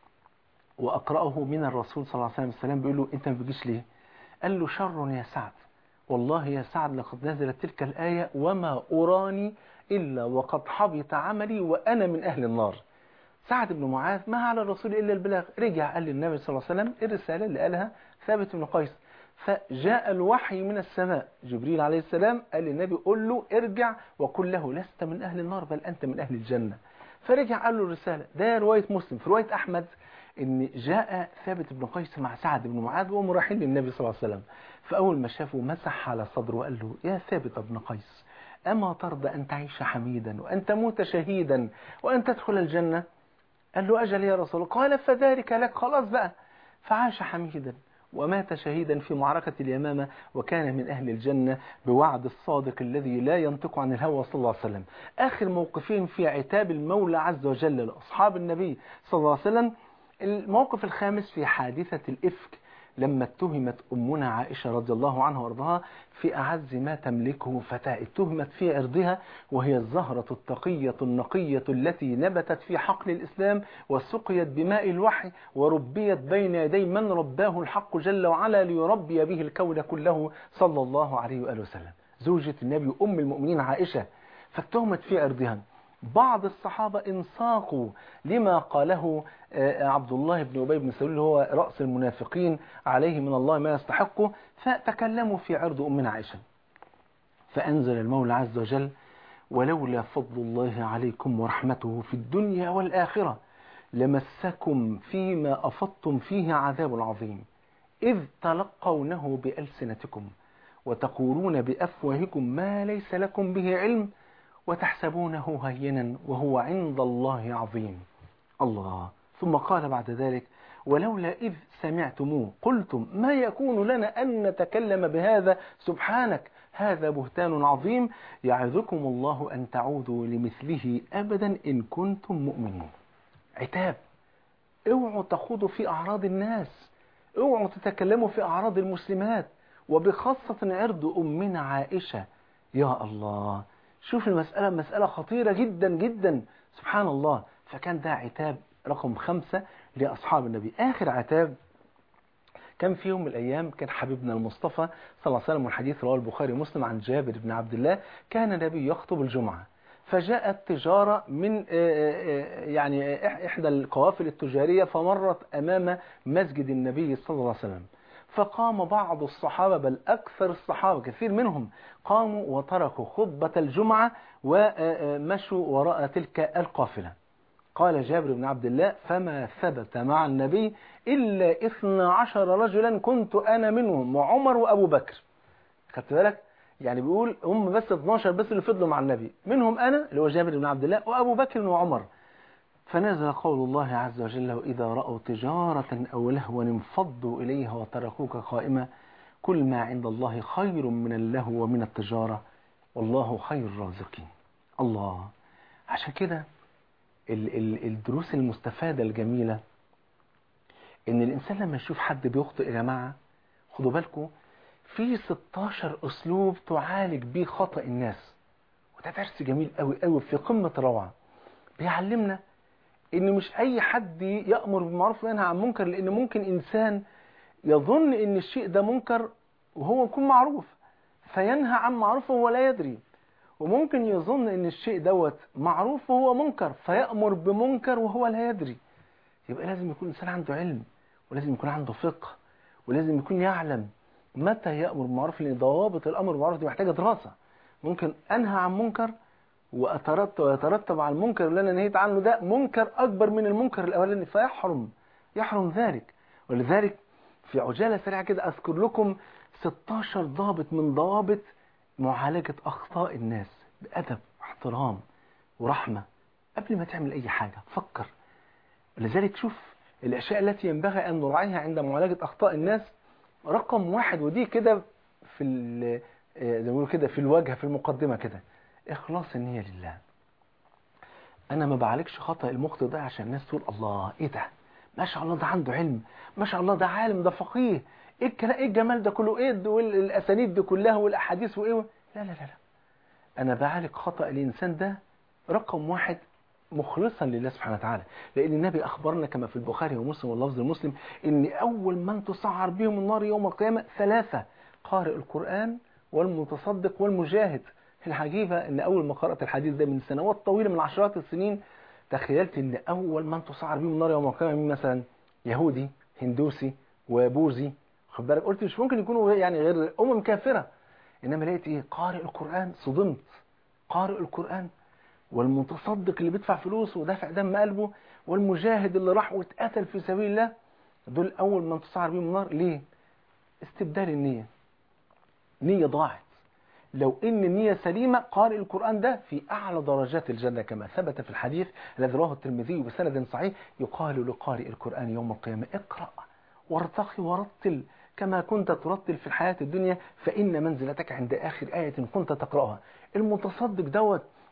[SPEAKER 3] وأقرأه من الرسول صلى الله عليه وسلم السلام بيقول له أنت ما بتجيش ليه قال له شر يا سعد والله يا سعد لقد نزلت تلك الآية وما أراني إلا وقد حبط عملي وأنا من أهل النار سعد بن معاذ ما على الرسول إلا البلاغ رجع قال للنبي صلى الله عليه وسلم الرسالة اللي قالها ثابت بن قيس فجاء الوحي من السماء جبريل عليه السلام قال للنبي قل له ارجع وقل له لست من أهل النار بل أنت من أهل الجنة فرجع قال له الرسالة ده رواية مسلم في رواية أحمد ان جاء ثابت بن قيس مع سعد بن معاذ وهم رايحين للنبي صلى الله عليه وسلم فأول ما شافه مسح على صدره وقال له يا ثابت بن قيس أما ترضى أن تعيش حميدا وأن تموت شهيدا وأن تدخل الجنة قال له أجل يا رسول الله قال فذلك لك خلاص بقى فعاش حميدا ومات شهيدا في معركة اليمامة وكان من أهل الجنة بوعد الصادق الذي لا ينطق عن الهوى صلى الله عليه وسلم آخر موقفين في عتاب المولى عز وجل لأصحاب النبي صلى الله عليه وسلم الموقف الخامس في حادثة الإفك لما اتهمت أمنا عائشة رضي الله عنها وارضاها في أعز ما تملكه فتاة اتهمت في عرضها وهي الزهرة التقية النقية التي نبتت في حقل الإسلام وسقيت بماء الوحي وربيت بين يدي من رباه الحق جل وعلا ليربي به الكون كله صلى الله عليه وآله وسلم زوجة النبي أم المؤمنين عائشة فاتهمت في عرضها بعض الصحابة انساقوا لما قاله عبد الله بن أبي بن سلول هو رأس المنافقين عليه من الله ما يستحقه فتكلموا في عرض أمنا عائشة فأنزل المولى عز وجل ولولا فضل الله عليكم ورحمته في الدنيا والآخرة لمسكم فيما أفضتم فيه عذاب عظيم إذ تلقونه بألسنتكم وتقولون بأفواهكم ما ليس لكم به علم وتحسبونه هينا وهو عند الله عظيم الله ثم قال بعد ذلك ولولا إذ سمعتموه قلتم ما يكون لنا أن نتكلم بهذا سبحانك هذا بهتان عظيم يعظكم الله أن تعودوا لمثله أبدا إن كنتم مؤمنين عتاب اوعوا تخوضوا في أعراض الناس اوعوا تتكلموا في أعراض المسلمات وبخاصة عرض أمنا عائشة يا الله شوف المسألة مسألة خطيرة جدا جدا سبحان الله فكان ده عتاب رقم خمسة لأصحاب النبي آخر عتاب كان في يوم من الأيام كان حبيبنا المصطفى صلى الله عليه وسلم والحديث رواه البخاري ومسلم عن جابر بن عبد الله كان النبي يخطب الجمعة فجاءت تجارة من يعني إحدى القوافل التجارية فمرت أمام مسجد النبي صلى الله عليه وسلم فقام بعض الصحابة بل أكثر الصحابة كثير منهم قاموا وتركوا خطبة الجمعة ومشوا وراء تلك القافلة قال جابر بن عبد الله فما ثبت مع النبي إلا إثنى عشر رجلا كنت أنا منهم وعمر وأبو بكر خدت بالك يعني بيقول هم بس 12 بس اللي فضلوا مع النبي منهم أنا اللي هو جابر بن عبد الله وأبو بكر وعمر فنزل قول الله عز وجل وإذا رأوا تجارة أو لهوا انفضوا إليها وتركوك قائمة كل ما عند الله خير من اللهو ومن التجارة والله خير الرازقين الله عشان كده ال ال الدروس المستفادة الجميلة ان الانسان لما يشوف حد بيخطئ يا جماعة خدوا بالكم في 16 اسلوب تعالج بيه خطأ الناس وده درس جميل قوي قوي في قمة روعة بيعلمنا ان مش اي حد يأمر بالمعروف وينهى عن منكر لان ممكن انسان يظن ان الشيء ده منكر وهو يكون معروف فينهى عن معروف وهو لا يدري وممكن يظن ان الشيء دوت معروف وهو منكر فيأمر بمنكر وهو لا يدري يبقى لازم يكون الانسان عنده علم ولازم يكون عنده فقه ولازم يكون يعلم متى يأمر بالمعروف لان ضوابط الامر بالمعروف دي محتاجه دراسه ممكن انهى عن منكر وأترتب ويترتب على المنكر اللي أنا نهيت عنه ده منكر أكبر من المنكر الأولاني فيحرم يحرم ذلك ولذلك في عجالة سريعة كده أذكر لكم 16 ضابط من ضوابط معالجة أخطاء الناس بأدب واحترام ورحمة قبل ما تعمل أي حاجة فكر لذلك شوف الأشياء التي ينبغي أن نراعيها عند معالجة أخطاء الناس رقم واحد ودي كده في زي ما بيقولوا كده في الواجهة في المقدمة كده إخلاص النية لله أنا ما بعالجش خطأ المخطئ ده عشان الناس تقول الله إيه ده ما شاء الله ده عنده علم ما شاء الله ده عالم ده فقيه إيه الكلام إيه الجمال ده كله إيه الأسانيد دي كلها والأحاديث وإيه لا لا لا لا أنا بعالج خطأ الإنسان ده رقم واحد مخلصا لله سبحانه وتعالى لأن النبي أخبرنا كما في البخاري ومسلم واللفظ المسلم إن أول من تسعر بهم النار يوم القيامة ثلاثة قارئ القرآن والمتصدق والمجاهد العجيبة ان اول ما قرأت الحديث ده من سنوات طويلة من عشرات السنين تخيلت ان اول من تصعر بهم النار يوم القيامة مين مثلا يهودي هندوسي وبوذي خد بالك قلت مش ممكن يكونوا يعني غير امم كافرة انما لقيت ايه قارئ القرآن صدمت قارئ القرآن والمتصدق اللي بيدفع فلوس ودافع دم قلبه والمجاهد اللي راح واتقتل في سبيل الله دول اول من تصعر بهم النار ليه استبدال النية نية ضاعت لو ان النية سليمة قارئ القرآن ده في أعلى درجات الجنة كما ثبت في الحديث الذي رواه الترمذي بسند صحيح يقال لقارئ القرآن يوم القيامة اقرأ وارتقي ورتل كما كنت ترتل في الحياة الدنيا فإن منزلتك عند آخر آية كنت تقرأها المتصدق دوت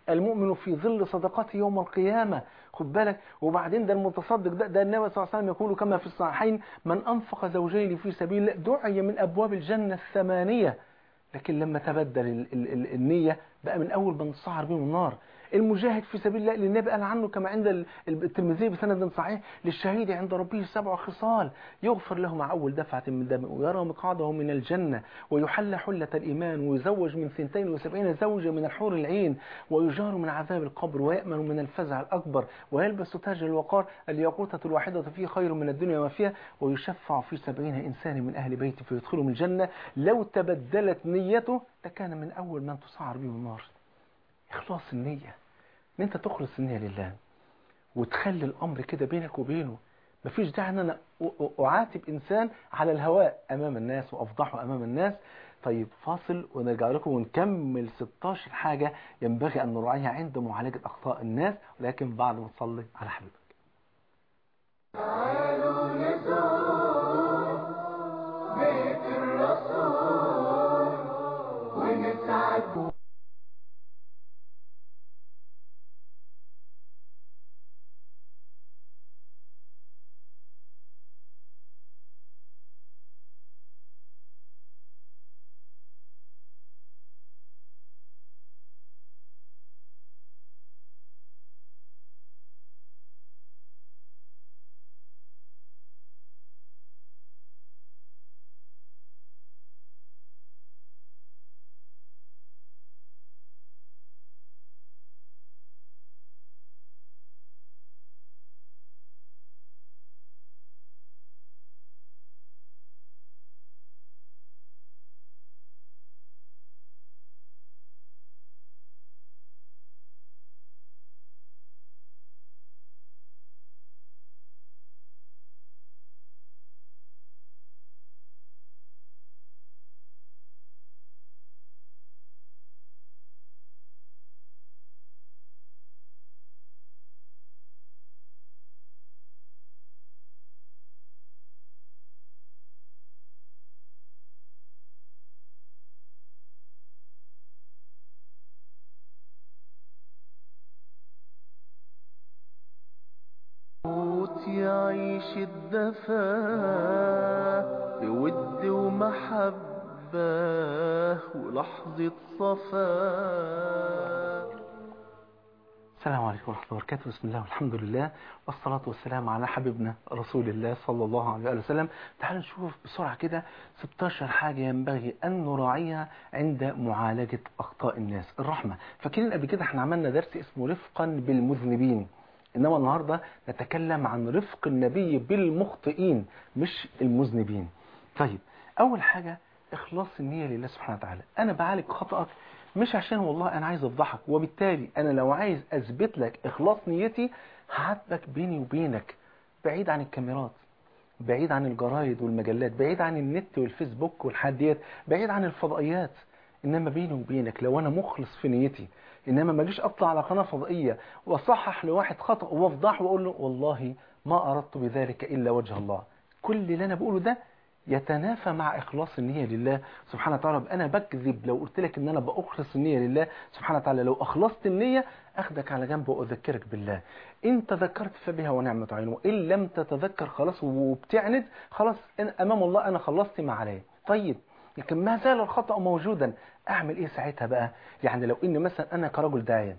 [SPEAKER 3] المؤمن في ظل صدقته يوم القيامة خد بالك وبعدين ده المتصدق ده, ده النبي صلى الله عليه وسلم يقول كما في الصحيحين من أنفق زوجين في سبيل الله دعي من أبواب الجنة الثمانية لكن لما تبدل ال ال ال النية بقى من أول من صعر بهم النار المجاهد في سبيل الله اللي النبي قال عنه كما عند ال- الترمذي بسند صحيح للشهيد عند ربه سبع خصال يغفر له مع أول دفعة من دم ويرى مقعده من الجنة ويحل حلة الإيمان ويزوج من ثنتين وسبعين زوجة من الحور العين ويجار من عذاب القبر ويأمن من الفزع الأكبر ويلبس تاج الوقار الياقوتة الواحدة فيه خير من الدنيا وما فيها ويشفع في سبعين إنسان من أهل بيته فيدخلهم الجنة لو تبدلت نيته لكان من أول من تسعر به النار إخلاص النية ان انت تخلص النية لله وتخلي الامر كده بينك وبينه مفيش داعي ان انا أ- أ- اعاتب انسان على الهواء امام الناس وافضحه امام الناس طيب فاصل ونرجع لكم ونكمل 16 حاجة ينبغي ان نراعيها عند معالجة اخطاء الناس ولكن بعد ما نصلي على حبيبك
[SPEAKER 2] تعالوا نزور بيت الرسول ونسعد
[SPEAKER 1] موت يعيش الدفا بود ومحبة ولحظة صفا
[SPEAKER 3] السلام عليكم ورحمة الله وبركاته بسم الله والحمد لله والصلاة والسلام على حبيبنا رسول الله صلى الله عليه وآله وسلم تعالوا نشوف بسرعة كده 16 حاجة ينبغي أن نراعيها عند معالجة أخطاء الناس الرحمة فاكرين قبل كده احنا عملنا درس اسمه رفقا بالمذنبين إنما النهاردة نتكلم عن رفق النبي بالمخطئين مش المذنبين طيب أول حاجة إخلاص النية لله سبحانه وتعالى أنا بعالج خطأك مش عشان والله أنا عايز أفضحك وبالتالي أنا لو عايز أثبت لك إخلاص نيتي هعاتبك بيني وبينك بعيد عن الكاميرات بعيد عن الجرايد والمجلات بعيد عن النت والفيسبوك والحديات بعيد عن الفضائيات انما بيني وبينك لو انا مخلص في نيتي انما ما اجيش اطلع على قناه فضائيه واصحح لواحد خطا وافضحه واقول له والله ما اردت بذلك الا وجه الله كل اللي انا بقوله ده يتنافى مع اخلاص النيه لله سبحانه وتعالى يبقى انا بكذب لو قلت لك ان انا باخلص النيه لله سبحانه وتعالى لو اخلصت النيه اخدك على جنب واذكرك بالله ان تذكرت فبها ونعمه عين وان لم تتذكر خلاص وبتعند خلاص إن امام الله انا خلصت ما عليه طيب لكن ما زال الخطا موجودا اعمل ايه ساعتها بقى يعني لو ان مثلا انا كرجل داعيه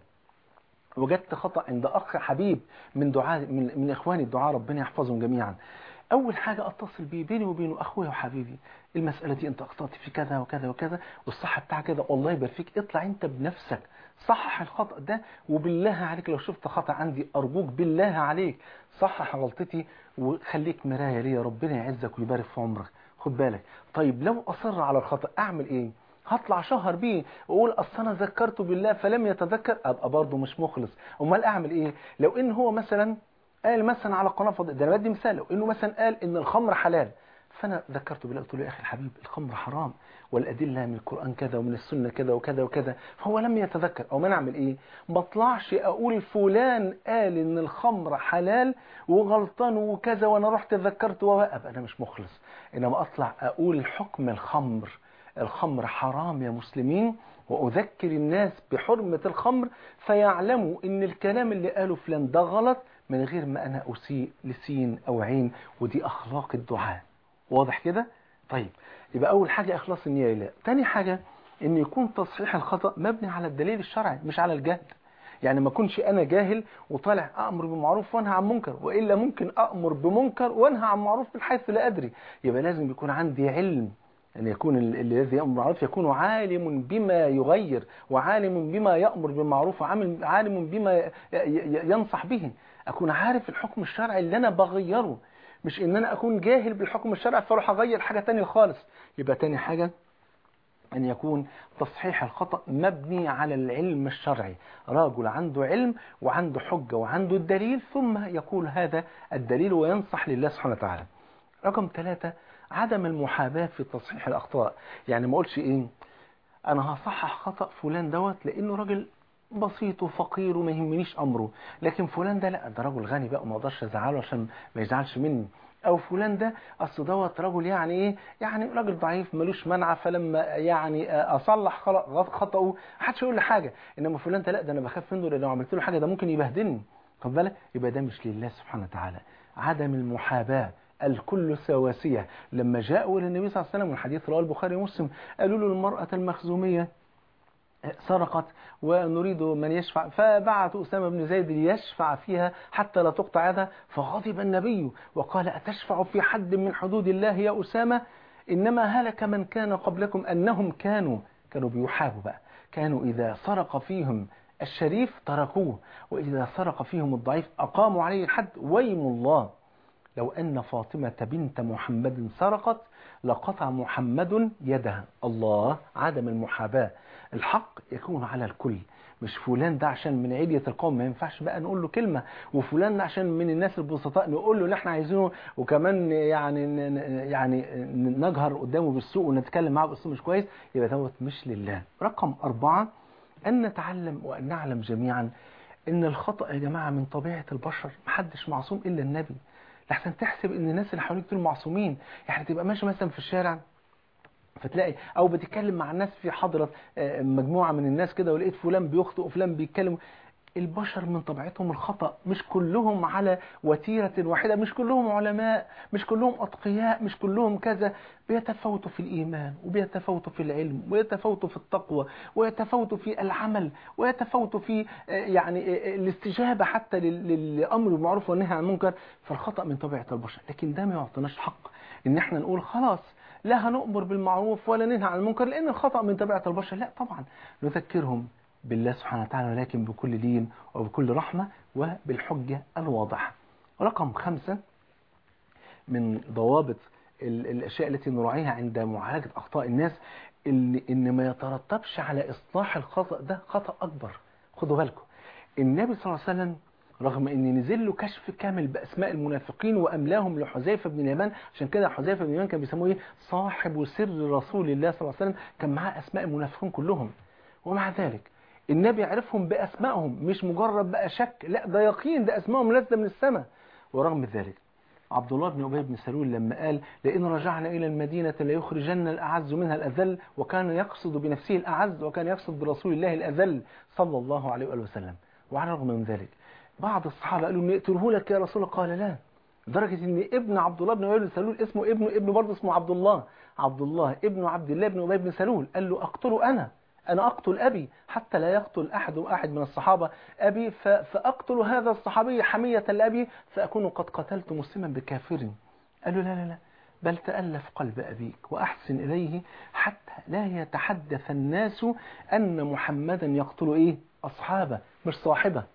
[SPEAKER 3] وجدت خطأ عند أخ حبيب من دعاء من, من إخواني الدعاء ربنا يحفظهم جميعا أول حاجة أتصل بيه بيني وبينه أخويا وحبيبي المسألة دي أنت أخطأت في كذا وكذا وكذا والصح بتاع كذا والله يبارك فيك اطلع أنت بنفسك صحح الخطأ ده وبالله عليك لو شفت خطأ عندي أرجوك بالله عليك صحح غلطتي وخليك مراية ليا ربنا يعزك ويبارك في عمرك خد بالك طيب لو أصر على الخطأ أعمل إيه هطلع شهر بيه واقول اصل انا ذكرت بالله فلم يتذكر ابقى برضه مش مخلص امال اعمل ايه لو ان هو مثلا قال مثلا على قناه فضائيه ده انا بدي مثال لو انه مثلا قال ان الخمر حلال فانا ذكرته بالله قلت له يا اخي الحبيب الخمر حرام والادله من القران كذا ومن السنه كذا وكذا وكذا فهو لم يتذكر او ما نعمل ايه ما اطلعش اقول فلان قال ان الخمر حلال وغلطان وكذا وانا رحت ذكرت وابقى انا مش مخلص انما اطلع اقول حكم الخمر الخمر حرام يا مسلمين وأذكر الناس بحرمة الخمر فيعلموا ان الكلام اللي قاله فلان ده غلط من غير ما انا اسيء لسين او عين ودي اخلاق الدعاء واضح كده طيب يبقى اول حاجة اخلاص النية لله تاني حاجة ان يكون تصحيح الخطأ مبني على الدليل الشرعي مش على الجهل يعني ما اكونش انا جاهل وطالع امر بمعروف وانهى عن منكر والا ممكن امر بمنكر وانهى عن معروف من حيث لا ادري يبقى لازم يكون عندي علم أن يكون ال- الذي يأمر بالمعروف يكون عالم بما يغير وعالم بما يأمر بالمعروف وعالم عالم بما ي- ي- ينصح به أكون عارف الحكم الشرعي اللي أنا بغيره مش إن أنا أكون جاهل بالحكم الشرعي فاروح أغير حاجة تانية خالص يبقى تاني حاجة أن يكون تصحيح الخطأ مبني على العلم الشرعي رجل عنده علم وعنده حجة وعنده الدليل ثم يقول هذا الدليل وينصح لله سبحانه وتعالى رقم ثلاثة عدم المحاباة في تصحيح الأخطاء يعني ما أقولش إيه أنا هصحح خطأ فلان دوت لأنه راجل بسيط وفقير وما يهمنيش أمره لكن فلان ده لا ده راجل غني بقى وما اقدرش أزعله عشان ما يزعلش مني او فلان ده اصل دوت رجل يعني ايه يعني راجل ضعيف ملوش منع فلما يعني اصلح خلق- خطأه محدش يقول لي حاجه انما فلان ده لا ده انا بخاف منه لان لو عملت له حاجه ده ممكن يبهدلني خد بالك يبقى ده مش لله سبحانه وتعالى عدم المحاباه الكل سواسية لما جاءوا إلى النبي صلى الله عليه وسلم والحديث رواه البخاري ومسلم قالوا له المرأة المخزومية سرقت ونريد من يشفع فبعث أسامة بن زيد ليشفع فيها حتى لا تقطع يدها فغضب النبي وقال أتشفع في حد من حدود الله يا أسامة إنما هلك من كان قبلكم أنهم كانوا كانوا بيحابوا بقى كانوا إذا سرق فيهم الشريف تركوه وإذا سرق فيهم الضعيف أقاموا عليه الحد ويم الله لو أن فاطمة بنت محمد سرقت لقطع محمد يدها الله عدم المحاباة الحق يكون على الكل مش فلان ده عشان من علية القوم ما ينفعش بقى نقول له كلمة وفلان ده عشان من الناس البسطاء نقول له اللي احنا عايزينه وكمان يعني ن- ن- يعني نجهر قدامه بالسوء ونتكلم معاه باسلوب مش كويس يبقى دوت مش لله رقم أربعة أن نتعلم وأن نعلم جميعا ان الخطأ يا جماعة من طبيعة البشر محدش معصوم إلا النبي لحسن تحسب ان الناس اللي حواليك دول معصومين يعني تبقى ماشي مثلا في الشارع فتلاقي او بتتكلم مع الناس في حضرة آه، مجموعة من الناس كده ولقيت فلان بيخطئ وفلان بيتكلم البشر من طبيعتهم الخطأ مش كلهم على وتيرة واحدة مش كلهم علماء مش كلهم أتقياء مش كلهم كذا بيتفاوتوا في الإيمان وبيتفاوتوا في العلم ويتفاوتوا في التقوى ويتفاوتوا في العمل ويتفاوتوا في آه، يعني آه، الاستجابة حتى لل- للأمر بالمعروف والنهي عن المنكر فالخطأ من طبيعة البشر لكن ده ما يعطيناش حق إن احنا نقول خلاص لا هنؤمر بالمعروف ولا ننهى عن المنكر لأن الخطأ من طبيعة البشر لا طبعا نذكرهم بالله سبحانه وتعالى ولكن بكل دين وبكل رحمة وبالحجة الواضحة رقم خمسة من ضوابط ال- الأشياء التي نراعيها عند معالجة أخطاء الناس إن, إن ما يترتبش على إصلاح الخطأ ده خطأ أكبر خدوا بالكم النبي صلى الله عليه وسلم رغم ان نزل له كشف كامل باسماء المنافقين واملاهم لحذيفه بن اليمان عشان كده حذيفه بن اليمان كان بيسموه ايه صاحب سر رسول الله صلى الله عليه وسلم كان معاه اسماء المنافقين كلهم ومع ذلك النبي عرفهم باسمائهم مش مجرد بقى شك لا ده يقين ده اسمائهم نازله من السماء ورغم ذلك عبد الله بن ابي بن سلول لما قال لئن رجعنا الى المدينه ليخرجن الاعز منها الاذل وكان يقصد بنفسه الاعز وكان يقصد برسول الله الاذل صلى الله عليه واله وسلم وعلى الرغم من ذلك بعض الصحابه قالوا نقتله لك يا رسول الله قال لا لدرجه ان ابن عبد الله بن ابي بن سلول اسمه ابنه ابنه برضه اسمه عبد الله عبد الله ابن عبد الله بن ابي بن سلول قال له اقتله انا أنا أقتل أبي حتى لا يقتل أحد أحد من الصحابة أبي ف- فأقتل هذا الصحابي حمية لأبي فأكون قد قتلت مسلما بكافر قال له لا لا لا بل تألف قلب أبيك وأحسن إليه حتى لا يتحدث الناس أن محمدا يقتل إيه أصحابه مش صاحبه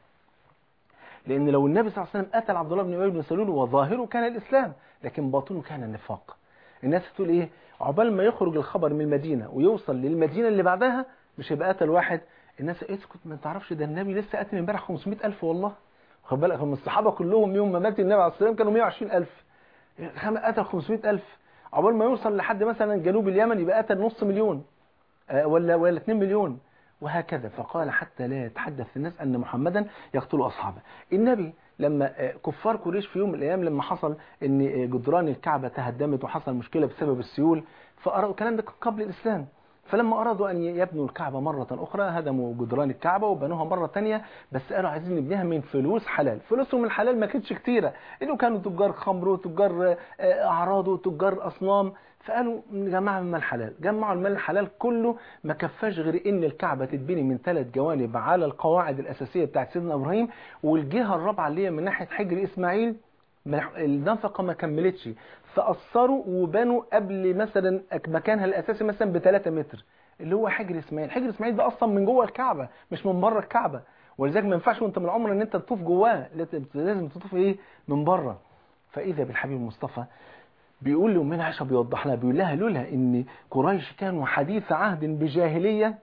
[SPEAKER 3] لأن لو النبي صلى الله عليه وسلم قتل عبد الله بن أبي بن سلول وظاهره كان الإسلام لكن باطنه كان النفاق الناس تقول إيه عقبال ما يخرج الخبر من المدينة ويوصل للمدينة اللي بعدها مش هيبقى قتل واحد الناس اسكت ما تعرفش ده النبي لسه قتل امبارح 500 ألف والله خد بالك هم الصحابة كلهم يوم ما مات النبي عليه الصلاة والسلام كانوا 120 ألف خم- قتل 500 ألف عقبال ما يوصل لحد مثلا جنوب اليمن يبقى قتل نص مليون آه، ولا ولا 2 مليون وهكذا فقال حتى لا يتحدث الناس أن محمدا يقتل أصحابه النبي لما آه، كفار قريش في يوم من الايام لما حصل ان آه، جدران الكعبه تهدمت وحصل مشكله بسبب السيول فارادوا الكلام ده كان قبل الاسلام فلما ارادوا ان يبنوا الكعبه مره اخرى هدموا جدران الكعبه وبنوها مره ثانيه بس قالوا عايزين نبنيها من فلوس حلال فلوسهم الحلال ما كانتش كتيره انه كانوا تجار خمر وتجار آه، اعراض وتجار اصنام فقالوا جماعة من الحلال جمعوا المال الحلال كله ما كفاش غير ان الكعبة تتبني من ثلاث جوانب على القواعد الاساسية بتاعت سيدنا ابراهيم والجهة الرابعة اللي هي من ناحية حجر اسماعيل ما- النفقة ما كملتش فأثروا وبنوا قبل مثلا مكانها الاساسي مثلا ب 3 متر اللي هو حجر اسماعيل حجر اسماعيل ده اصلا من جوه الكعبة مش من بره الكعبة ولذلك ما ينفعش وانت من العمر ان انت تطوف جواه لازم- لازم تطوف ايه من بره فاذا بالحبيب المصطفى بيقول لأمنا عائشة بيوضح لها بيقول لها لولا ان قريش كانوا حديث عهد بجاهلية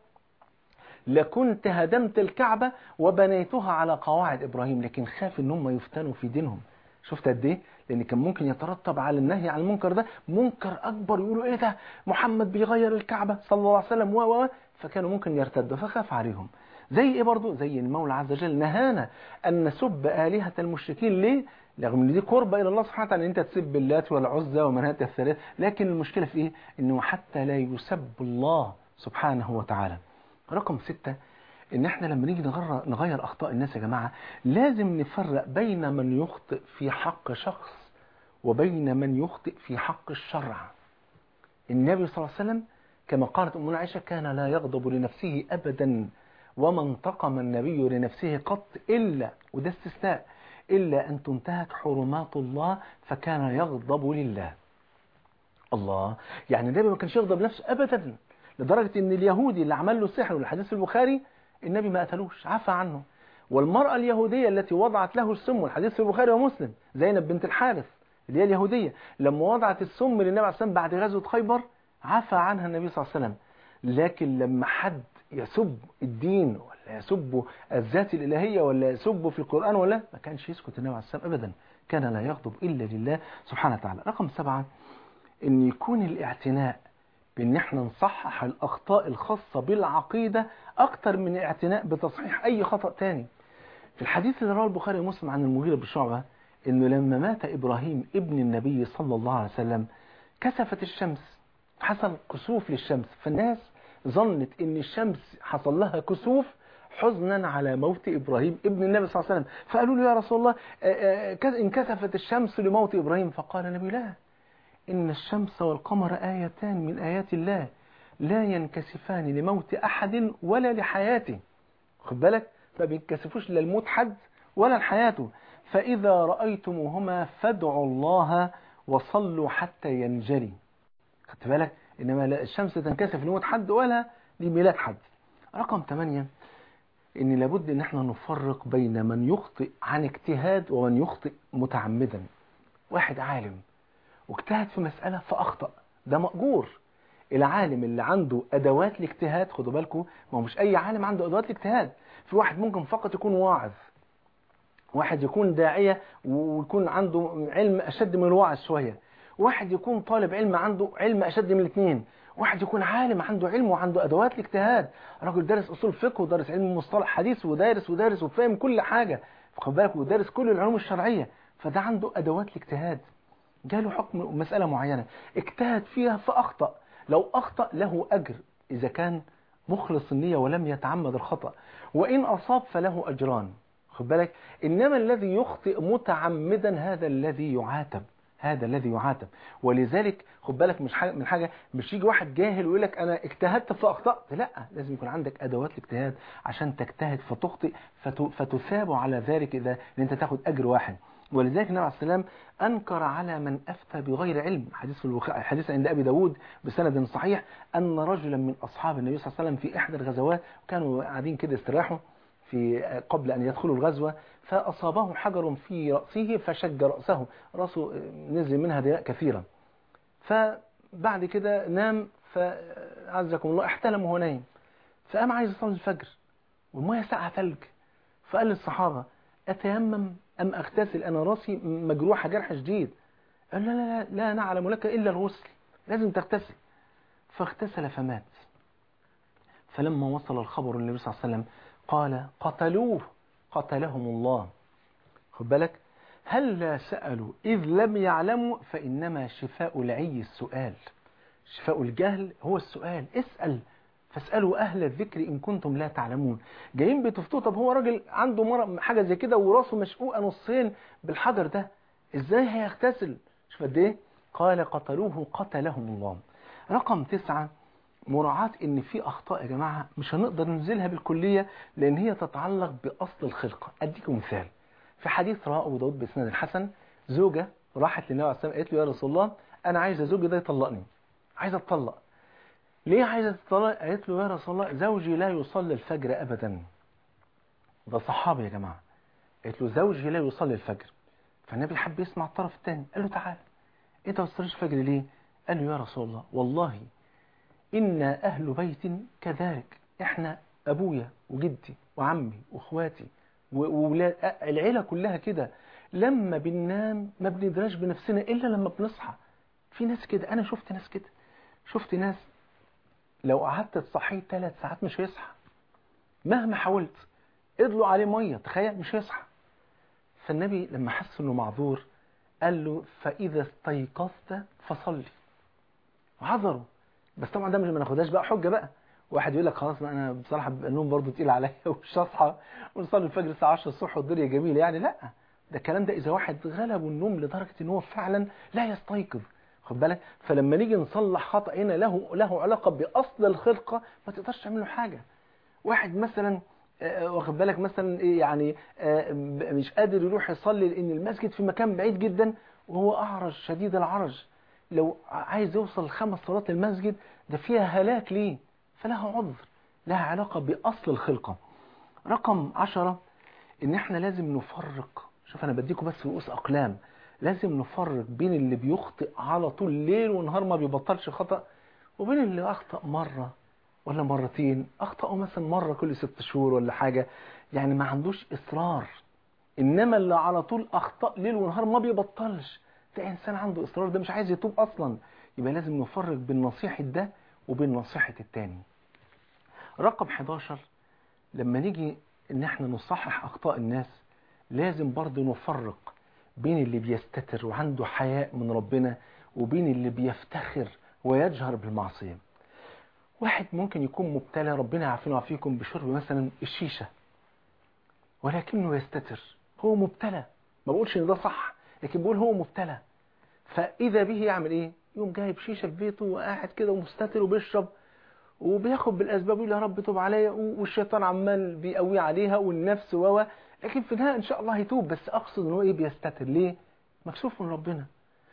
[SPEAKER 3] لكنت هدمت الكعبة وبنيتها على قواعد إبراهيم لكن خاف ان هم يفتنوا في دينهم شفت قد ايه لان كان ممكن يترتب على النهي عن المنكر ده منكر اكبر يقولوا ايه ده محمد بيغير الكعبة صلى الله عليه وسلم و و فكانوا ممكن يرتدوا فخاف عليهم زي ايه برضو زي المولى عز وجل نهانا ان نسب آلهة المشركين ليه رغم ان دي قربة الى الله سبحانه وتعالى ان انت تسب اللات والعزى ومناة الثلاث لكن المشكلة في ايه انه حتى لا يسب الله سبحانه وتعالى رقم ستة ان احنا لما نيجي نغير, نغير اخطاء الناس يا جماعة لازم نفرق بين من يخطئ في حق شخص وبين من يخطئ في حق الشرع النبي صلى الله عليه وسلم كما قالت أمنا عائشة كان لا يغضب لنفسه أبدا وما انتقم النبي لنفسه قط إلا وده استثناء إلا أن تنتهك حرمات الله فكان يغضب لله الله يعني النبي ما كانش يغضب نفسه أبدا لدرجة أن اليهودي اللي عمل له سحر والحديث البخاري النبي ما قتلوش عفى عنه والمرأة اليهودية التي وضعت له السم والحديث في البخاري ومسلم زينب بنت الحارث اللي هي اليهودية لما وضعت السم للنبي عليه الصلاة والسلام بعد غزوة خيبر عفى عنها النبي صلى الله عليه وسلم لكن لما حد يسب الدين ولا يسب الذات الإلهية ولا يسب في القرآن ولا ما كانش يسكت النبي عليه الصلاة والسلام أبدا كان لا يغضب إلا لله سبحانه وتعالى رقم سبعة ان يكون الاعتناء بان احنا نصحح الاخطاء الخاصة بالعقيدة اكتر من الاعتناء بتصحيح اي خطأ تاني في الحديث اللي رواه البخاري ومسلم عن المغيرة بن شعبة انه لما مات ابراهيم ابن النبي صلى الله عليه وسلم كسفت الشمس حصل كسوف للشمس فالناس ظنت ان الشمس حصل لها كسوف حزنا على موت ابراهيم ابن النبي صلى الله عليه وسلم فقالوا له يا رسول الله آه، آه، انكسفت الشمس لموت ابراهيم فقال النبي لا إن الشمس والقمر آيتان من آيات الله لا ينكسفان لموت أحد ولا لحياته خد بالك ما بينكسفوش لا لموت حد ولا لحياته فإذا رأيتموهما فادعوا الله وصلوا حتى ينجلي خدت بالك إنما لا الشمس تنكسف لموت حد ولا لميلاد حد رقم 8 إن لابد إن احنا نفرق بين من يخطئ عن اجتهاد ومن يخطئ متعمدا واحد عالم واجتهد في مسألة فأخطأ ده مأجور العالم اللي عنده أدوات الاجتهاد خدوا بالكم ما هو مش أي عالم عنده أدوات الاجتهاد في واحد ممكن فقط يكون واعظ واحد يكون داعية ويكون عنده علم أشد من الواعظ شوية واحد يكون طالب علم عنده علم أشد من الاثنين واحد يكون عالم عنده علم وعنده أدوات الاجتهاد راجل دارس أصول فقه ودارس علم مصطلح حديث ودارس ودارس وفاهم كل حاجة خد بالك ودارس كل العلوم الشرعية فده عنده أدوات الاجتهاد جاله حكم مسألة معينة اجتهد فيها فأخطأ لو أخطأ له أجر إذا كان مخلص النية ولم يتعمد الخطأ وإن أصاب فله أجران خد بالك إنما الذي يخطئ متعمدا هذا الذي يعاتب هذا الذي يعاتب ولذلك خد بالك مش حاجة من حاجة مش يجي واحد جاهل ويقول لك أنا اجتهدت فأخطأت لا لازم يكون عندك أدوات الاجتهاد عشان تجتهد فتخطئ فتثاب على ذلك إذا إن أنت تاخد أجر واحد ولذلك النبي عليه السلام أنكر على من أفتى بغير علم حديث في البخاري حديث عند أبي داود بسند صحيح أن رجلا من أصحاب النبي صلى الله عليه وسلم في إحدى الغزوات كانوا قاعدين كده استراحوا في قبل أن يدخلوا الغزوة فأصابه حجر في رأسه فشج رأسه رأسه نزل منها دماء كثيرة فبعد كده نام فعزكم الله احتلم وهو نايم فقام عايز يصلي الفجر والمية ساقعة ثلج فقال للصحابة أتيمم أم أغتسل أنا راسي مجروحة جرح شديد قال لا لا لا لا نعلم لك إلا الغسل لازم تغتسل فاغتسل فمات فلما وصل الخبر للنبي صلى الله عليه وسلم قال قتلوه قتلهم الله خد بالك هل لا سألوا إذ لم يعلموا فإنما شفاء العي السؤال شفاء الجهل هو السؤال اسأل فاسألوا أهل الذكر إن كنتم لا تعلمون جايين بتفتوا طب هو راجل عنده مرض حاجة زي كده وراسه مشقوقة نصين بالحجر ده إزاي هيغتسل شوف قد إيه قال قتلوه قتلهم الله رقم تسعة مراعاة ان في اخطاء يا جماعة مش هنقدر ننزلها بالكلية لان هي تتعلق باصل الخلقة اديكم مثال في حديث رواه ابو داود باسناد الحسن زوجة راحت للنبي عليه الصلاه والسلام قالت له يا رسول الله انا عايزه زوجي ده يطلقني عايزه اتطلق ليه عايزه تطلق قالت له يا رسول الله زوجي لا يصلي الفجر ابدا ده صحابي يا جماعه قالت له زوجي لا يصلي الفجر فالنبي حب يسمع الطرف الثاني قال له تعالى انت ما بتصليش الفجر ليه قال له يا رسول الله والله إنا أهل بيت كذلك إحنا أبويا وجدي وعمي وأخواتي وولاد العيلة كلها كده لما بننام ما بندراش بنفسنا إلا لما بنصحى في ناس كده أنا شفت ناس كده شفت ناس لو قعدت تصحيه ثلاث ساعات مش هيصحى مهما حاولت ادلوا عليه مية تخيل مش هيصحى فالنبي لما حس انه معذور قال له فإذا استيقظت فصلي عذره بس طبعا ده مش ما ناخدهاش بقى حجه بقى واحد يقول لك خلاص انا بصراحه بيبقى النوم برضه تقيل عليا ومش هصحى ونصلي الفجر الساعه 10 الصبح والدنيا جميله يعني لا ده الكلام ده اذا واحد غلبه النوم لدرجه ان هو فعلا لا يستيقظ خد بالك فلما نيجي نصلح خطا هنا له له علاقه باصل الخلقه ما تقدرش تعمل له حاجه واحد مثلا واخد بالك مثلا ايه يعني مش قادر يروح يصلي لان المسجد في مكان بعيد جدا وهو اعرج شديد العرج لو عايز يوصل خمس صلاه المسجد ده فيها هلاك ليه فلها عذر لها علاقة بأصل الخلقة رقم عشرة ان احنا لازم نفرق شوف انا بديكم بس رؤوس اقلام لازم نفرق بين اللي بيخطئ على طول ليل ونهار ما بيبطلش خطأ وبين اللي اخطأ مرة ولا مرتين اخطأوا مثلا مرة كل ست شهور ولا حاجة يعني ما عندوش اصرار انما اللي على طول اخطأ ليل ونهار ما بيبطلش ده انسان عنده اصرار ده مش عايز يتوب اصلا يبقى لازم نفرق بين نصيحة ده وبين نصيحة التاني رقم 11 لما نيجي ان احنا نصحح اخطاء الناس لازم برضه نفرق بين اللي بيستتر وعنده حياء من ربنا وبين اللي بيفتخر ويجهر بالمعصية واحد ممكن يكون مبتلى ربنا يعافينا ويعافيكم بشرب مثلا الشيشة ولكنه يستتر هو مبتلى ما بقولش ان ده صح لكن بقول هو مبتلى فاذا به يعمل ايه يقوم جايب شيشة في بيته وقاعد كده ومستتر وبيشرب وبياخد بالأسباب يقول يا رب توب عليا والشيطان عمال بيقوي عليها والنفس و لكن في النهاية إن شاء الله هيتوب بس أقصد إن هو إيه بيستتر ليه؟ مكسوف من ربنا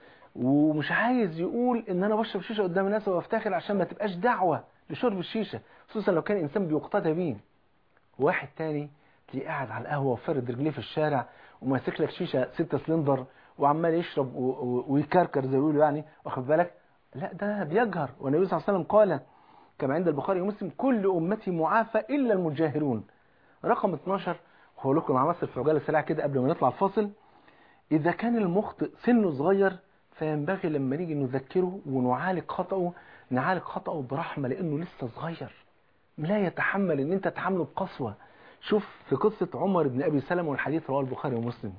[SPEAKER 3] ومش عايز يقول إن أنا بشرب شيشة قدام الناس وأفتخر عشان ما تبقاش دعوة لشرب الشيشة خصوصا لو كان إنسان بيقتدى بيه واحد تاني تلاقيه قاعد على القهوة وفرد رجليه في الشارع وماسك لك شيشة ستة سلندر وعمال يشرب ويكركر زي ما بيقولوا يعني واخد بالك لا ده بيجهر والنبي صلى الله عليه وسلم قال كما عند البخاري ومسلم كل امتي معافى الا المجاهرون رقم 12 هقول لكم مع مثل في عجاله سريعه كده قبل ما نطلع الفاصل اذا كان المخطئ سنه صغير فينبغي لما نيجي نذكره ونعالج خطأه نعالج خطأه برحمه لانه لسه صغير لا يتحمل ان انت تعامله بقسوه شوف في قصه عمر بن ابي سلمة والحديث رواه البخاري ومسلم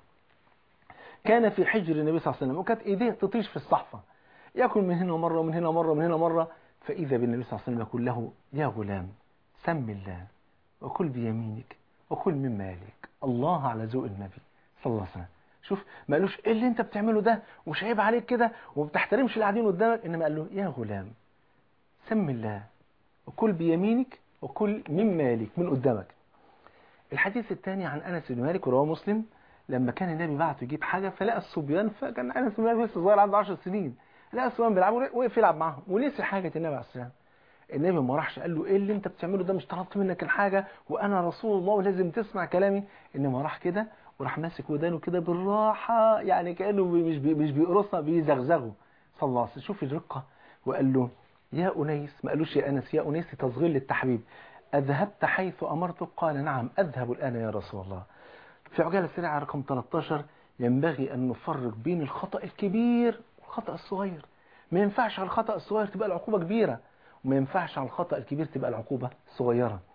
[SPEAKER 3] كان في حجر النبي صلى الله عليه وسلم وكانت ايديه تطيش في الصحفة يأكل من هنا مرة ومن هنا مرة ومن هنا مرة فإذا بالنبي صلى الله عليه وسلم يقول له يا غلام سم الله وكل بيمينك وكل مما يليك الله على ذوق النبي صلى الله عليه وسلم شوف ما قالوش ايه اللي انت بتعمله ده ومش عيب عليك كده وما بتحترمش اللي قاعدين قدامك انما قال له يا غلام سم الله وكل بيمينك وكل مما يليك من قدامك الحديث الثاني عن انس بن مالك ورواه مسلم لما كان النبي بعته يجيب حاجة فلقى الصبيان فكان انس بن مالك لسه صغير عنده 10 سنين لقى الصبيان بيلعبوا وقف يلعب معاهم ونسي حاجة النبي عليه السلام النبي ما راحش قال له ايه اللي انت بتعمله ده مش طلبت منك الحاجة وانا رسول الله ولازم تسمع كلامي انما راح كده وراح ماسك ودانه كده بالراحة يعني كأنه مش بي مش بيقرصها بيزغزغه صلى الله عليه وسلم شوف الرقة وقال له يا أنيس ما قالوش يا أنس يا أنيس تصغير للتحبيب أذهبت حيث أمرتك قال نعم أذهب الآن يا رسول الله في عجالة سريعة رقم 13 ينبغي أن نفرق بين الخطأ الكبير والخطأ الصغير ما ينفعش على الخطأ الصغير تبقى العقوبة كبيرة وما ينفعش على الخطأ الكبير تبقى العقوبة صغيرة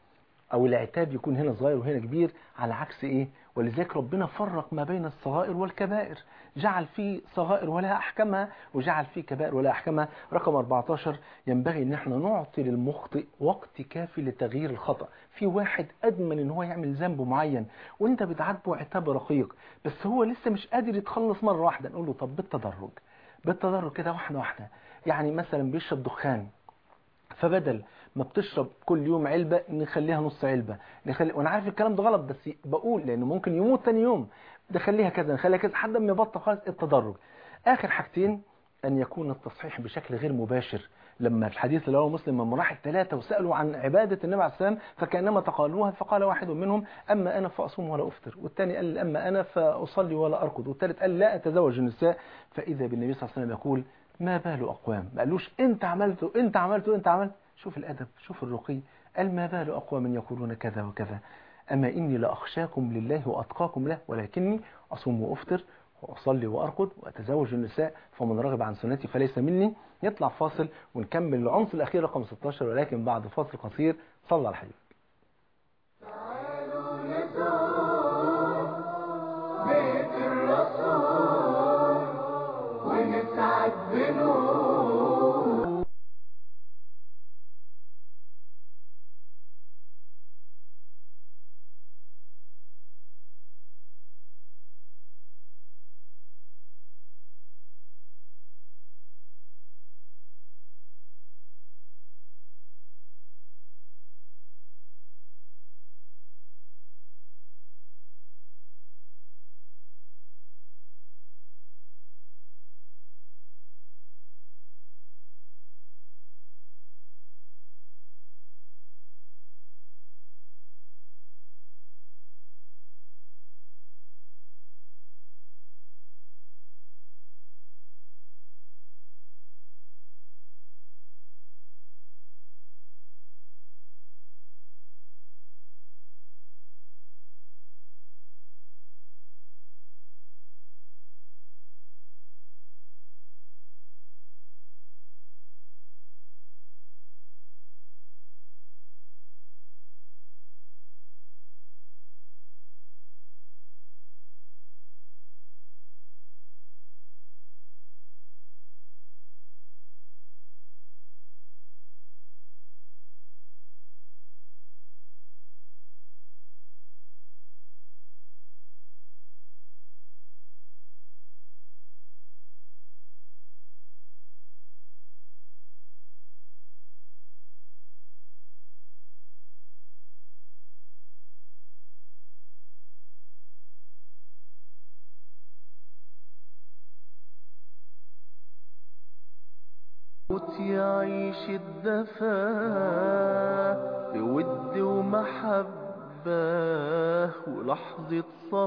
[SPEAKER 3] او العتاب يكون هنا صغير وهنا كبير على عكس ايه ولذلك ربنا فرق ما بين الصغائر والكبائر جعل فيه صغائر ولا احكامها وجعل فيه كبائر ولا احكامها رقم 14 ينبغي ان احنا نعطي للمخطئ وقت كافي لتغيير الخطأ في واحد ادمن ان هو يعمل ذنب معين وانت بتعاتبه عتاب رقيق بس هو لسه مش قادر يتخلص مره واحده نقول له طب بالتدرج بالتدرج كده واحده واحده يعني مثلا بيشرب دخان فبدل ما بتشرب كل يوم علبة نخليها نص علبة نخلي وانا عارف الكلام ده غلط بس بقول لانه ممكن يموت تاني يوم نخليها كذا نخليها كذا لحد ما يبطل خالص التدرج اخر حاجتين ان يكون التصحيح بشكل غير مباشر لما الحديث اللي هو مسلم من راح الثلاثة وسألوا عن عبادة النبي عليه السلام فكأنما تقالوها فقال واحد منهم أما أنا فأصوم ولا أفطر والثاني قال أما أنا فأصلي ولا أركض والثالث قال لا أتزوج النساء فإذا بالنبي صلى الله عليه وسلم يقول ما بال أقوام ما قالوش أنت عملت أنت عملت أنت عملت شوف الأدب شوف الرقي قال ما بال أقوام يقولون كذا وكذا أما إني لأخشاكم لله وأتقاكم له ولكني أصوم وأفطر وأصلي وأرقد وأتزوج النساء فمن رغب عن سنتي فليس مني يطلع فاصل ونكمل العنصر الأخير رقم 16 ولكن بعد فاصل قصير صلى على الحبيب
[SPEAKER 2] تعالوا نزور بيت الرسول ونسعد بنور
[SPEAKER 1] موت يعيش الدفا بود ومحبة ولحظة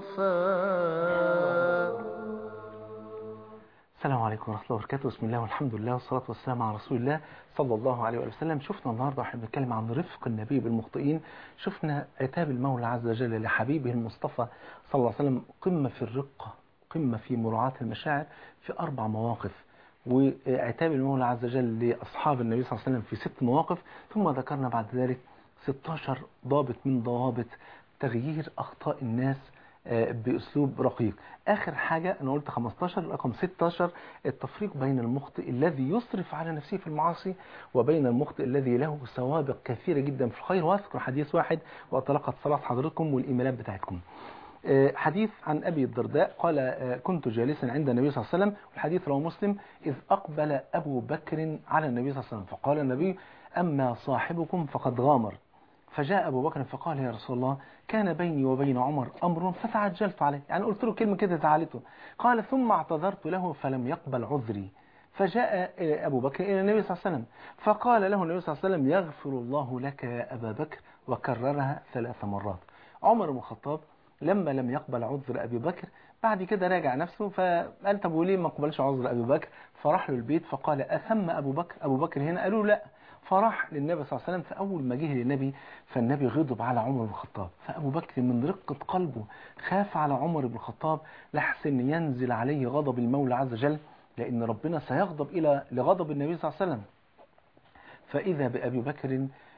[SPEAKER 1] صفاء
[SPEAKER 3] السلام عليكم ورحمة الله وبركاته بسم الله والحمد لله والصلاة والسلام على رسول الله صلى الله عليه وسلم شفنا النهاردة احنا بنتكلم عن رفق النبي بالمخطئين شفنا عتاب المولى عز وجل لحبيبه المصطفى صلى الله عليه وسلم قمة في الرقة قمة في مراعاة المشاعر في أربع مواقف وعتاب المولى عز وجل لأصحاب النبي صلى الله عليه وسلم في ست مواقف ثم ذكرنا بعد ذلك 16 ضابط من ضوابط تغيير أخطاء الناس بأسلوب رقيق آخر حاجة أنا قلت 15 رقم 16 التفريق بين المخطئ الذي يصرف على نفسه في المعاصي وبين المخطئ الذي له سوابق كثيرة جدا في الخير واذكر حديث واحد وأطلقت صلاة حضرتكم والإيميلات بتاعتكم حديث عن أبي الدرداء قال كنت جالسا عند النبي صلى الله عليه وسلم والحديث رواه مسلم إذ أقبل أبو بكر على النبي صلى الله عليه وسلم فقال النبي أما صاحبكم فقد غامر فجاء أبو بكر فقال يا رسول الله كان بيني وبين عمر أمر فتعجلت عليه يعني قلت له كلمة كده زعلته قال ثم اعتذرت له فلم يقبل عذري فجاء أبو بكر إلى النبي صلى الله عليه وسلم فقال له النبي صلى الله عليه وسلم يغفر الله لك يا أبا بكر وكررها ثلاث مرات عمر بن الخطاب لما لم يقبل عذر أبي بكر بعد كده راجع نفسه فقال طب وليه ما قبلش عذر أبي بكر فراح له البيت فقال أثم أبو بكر أبو بكر هنا قالوا لا فراح للنبي صلى الله عليه وسلم فأول ما جه للنبي فالنبي غضب على عمر بن الخطاب فأبو بكر من رقة قلبه خاف على عمر بن الخطاب لحسن ينزل عليه غضب المولى عز وجل لأن ربنا سيغضب إلى لغضب النبي صلى الله عليه وسلم فإذا بأبي بكر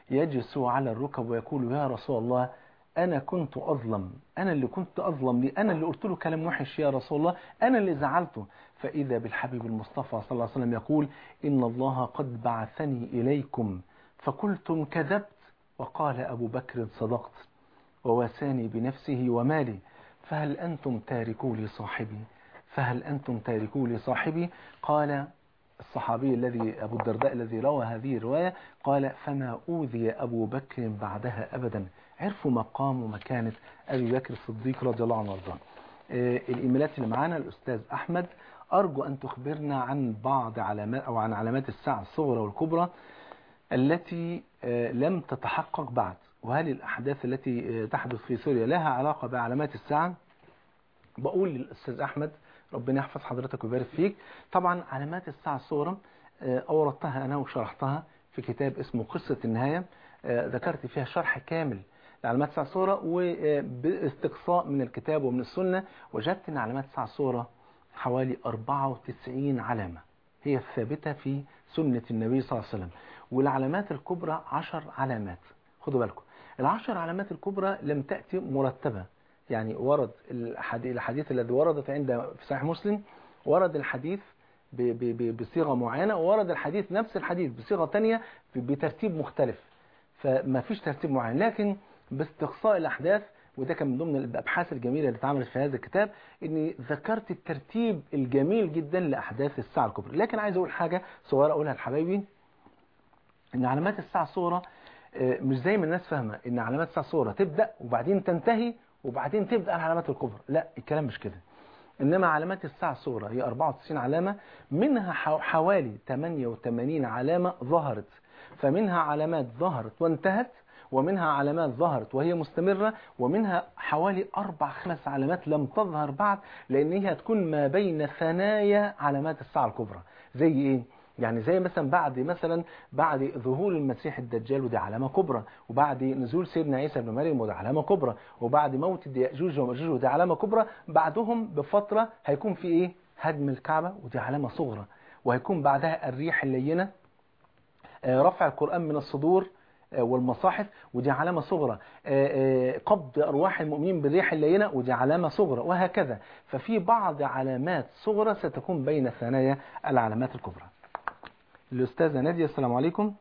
[SPEAKER 3] يجسو على الركب ويقول يا رسول الله أنا كنت أظلم أنا اللي كنت أظلم لي أنا اللي قلت له كلام وحش يا رسول الله أنا اللي زعلته فإذا بالحبيب المصطفى صلى الله عليه وسلم يقول إن الله قد بعثني إليكم فقلتم كذبت وقال أبو بكر صدقت وواساني بنفسه ومالي فهل أنتم تاركوا لي صاحبي فهل أنتم تاركوا لي صاحبي قال الصحابي الذي أبو الدرداء الذي روى هذه الرواية قال فما أوذي أبو بكر بعدها أبدا عرفوا مقام ومكانة أبي بكر الصديق رضي الله عنه وارضاه آه، الإيميلات اللي معانا الأستاذ أحمد أرجو أن تخبرنا عن بعض علامات أو عن علامات الساعة الصغرى والكبرى التي آه، لم تتحقق بعد وهل الأحداث التي آه، تحدث في سوريا لها علاقة بعلامات الساعة بقول للأستاذ أحمد ربنا يحفظ حضرتك ويبارك فيك طبعا علامات الساعة الصغرى آه، أوردتها أنا وشرحتها في كتاب اسمه قصة النهاية آه، ذكرت فيها شرح كامل لعلامات الساعة الصغرى وباستقصاء من الكتاب ومن السنة وجدت أن علامات الساعة الصغرى حوالي 94 علامة هي الثابتة في سنة النبي صلى الله عليه وسلم والعلامات الكبرى 10 علامات خدوا بالكم العشر علامات الكبرى لم تأتي مرتبة يعني ورد الحديث, الحديث الذي وردت عند في صحيح مسلم ورد الحديث ب- ب- ب- بصيغة معينة وورد الحديث نفس الحديث بصيغة تانية ب- بترتيب مختلف فما فيش ترتيب معين لكن باستقصاء الأحداث وده كان من ضمن الأبحاث الجميلة اللي اتعملت في هذا الكتاب إني ذكرت الترتيب الجميل جدا لأحداث الساعة الكبرى لكن عايز أقول حاجة صغيرة أقولها لحبايبي إن علامات الساعة الصغرى آه، مش زي ما الناس فاهمة إن علامات الساعة الصغرى تبدأ وبعدين تنتهي وبعدين تبدأ العلامات الكبرى لا الكلام مش كده إنما علامات الساعة الصغرى هي 94 علامة منها حو- حوالي 88 علامة ظهرت فمنها علامات ظهرت وانتهت ومنها علامات ظهرت وهي مستمرة ومنها حوالي أربع خمس علامات لم تظهر بعد لأن هي هتكون ما بين ثنايا علامات الساعة الكبرى زي إيه؟ يعني زي مثلا بعد مثلا بعد ظهور المسيح الدجال ودي علامة كبرى وبعد نزول سيدنا عيسى بن مريم ودي علامة كبرى وبعد موت يأجوج ومأجوج ودي علامة كبرى بعدهم بفترة هيكون في ايه هدم الكعبة ودي علامة صغرى وهيكون بعدها الريح اللينة آه، رفع القرآن من الصدور آه، والمصاحف ودي علامة صغرى آه، آه، قبض أرواح المؤمنين بالريح اللينة ودي علامة صغرى وهكذا ففي بعض علامات صغرى ستكون بين ثنايا العلامات الكبرى الأستاذة نادية السلام عليكم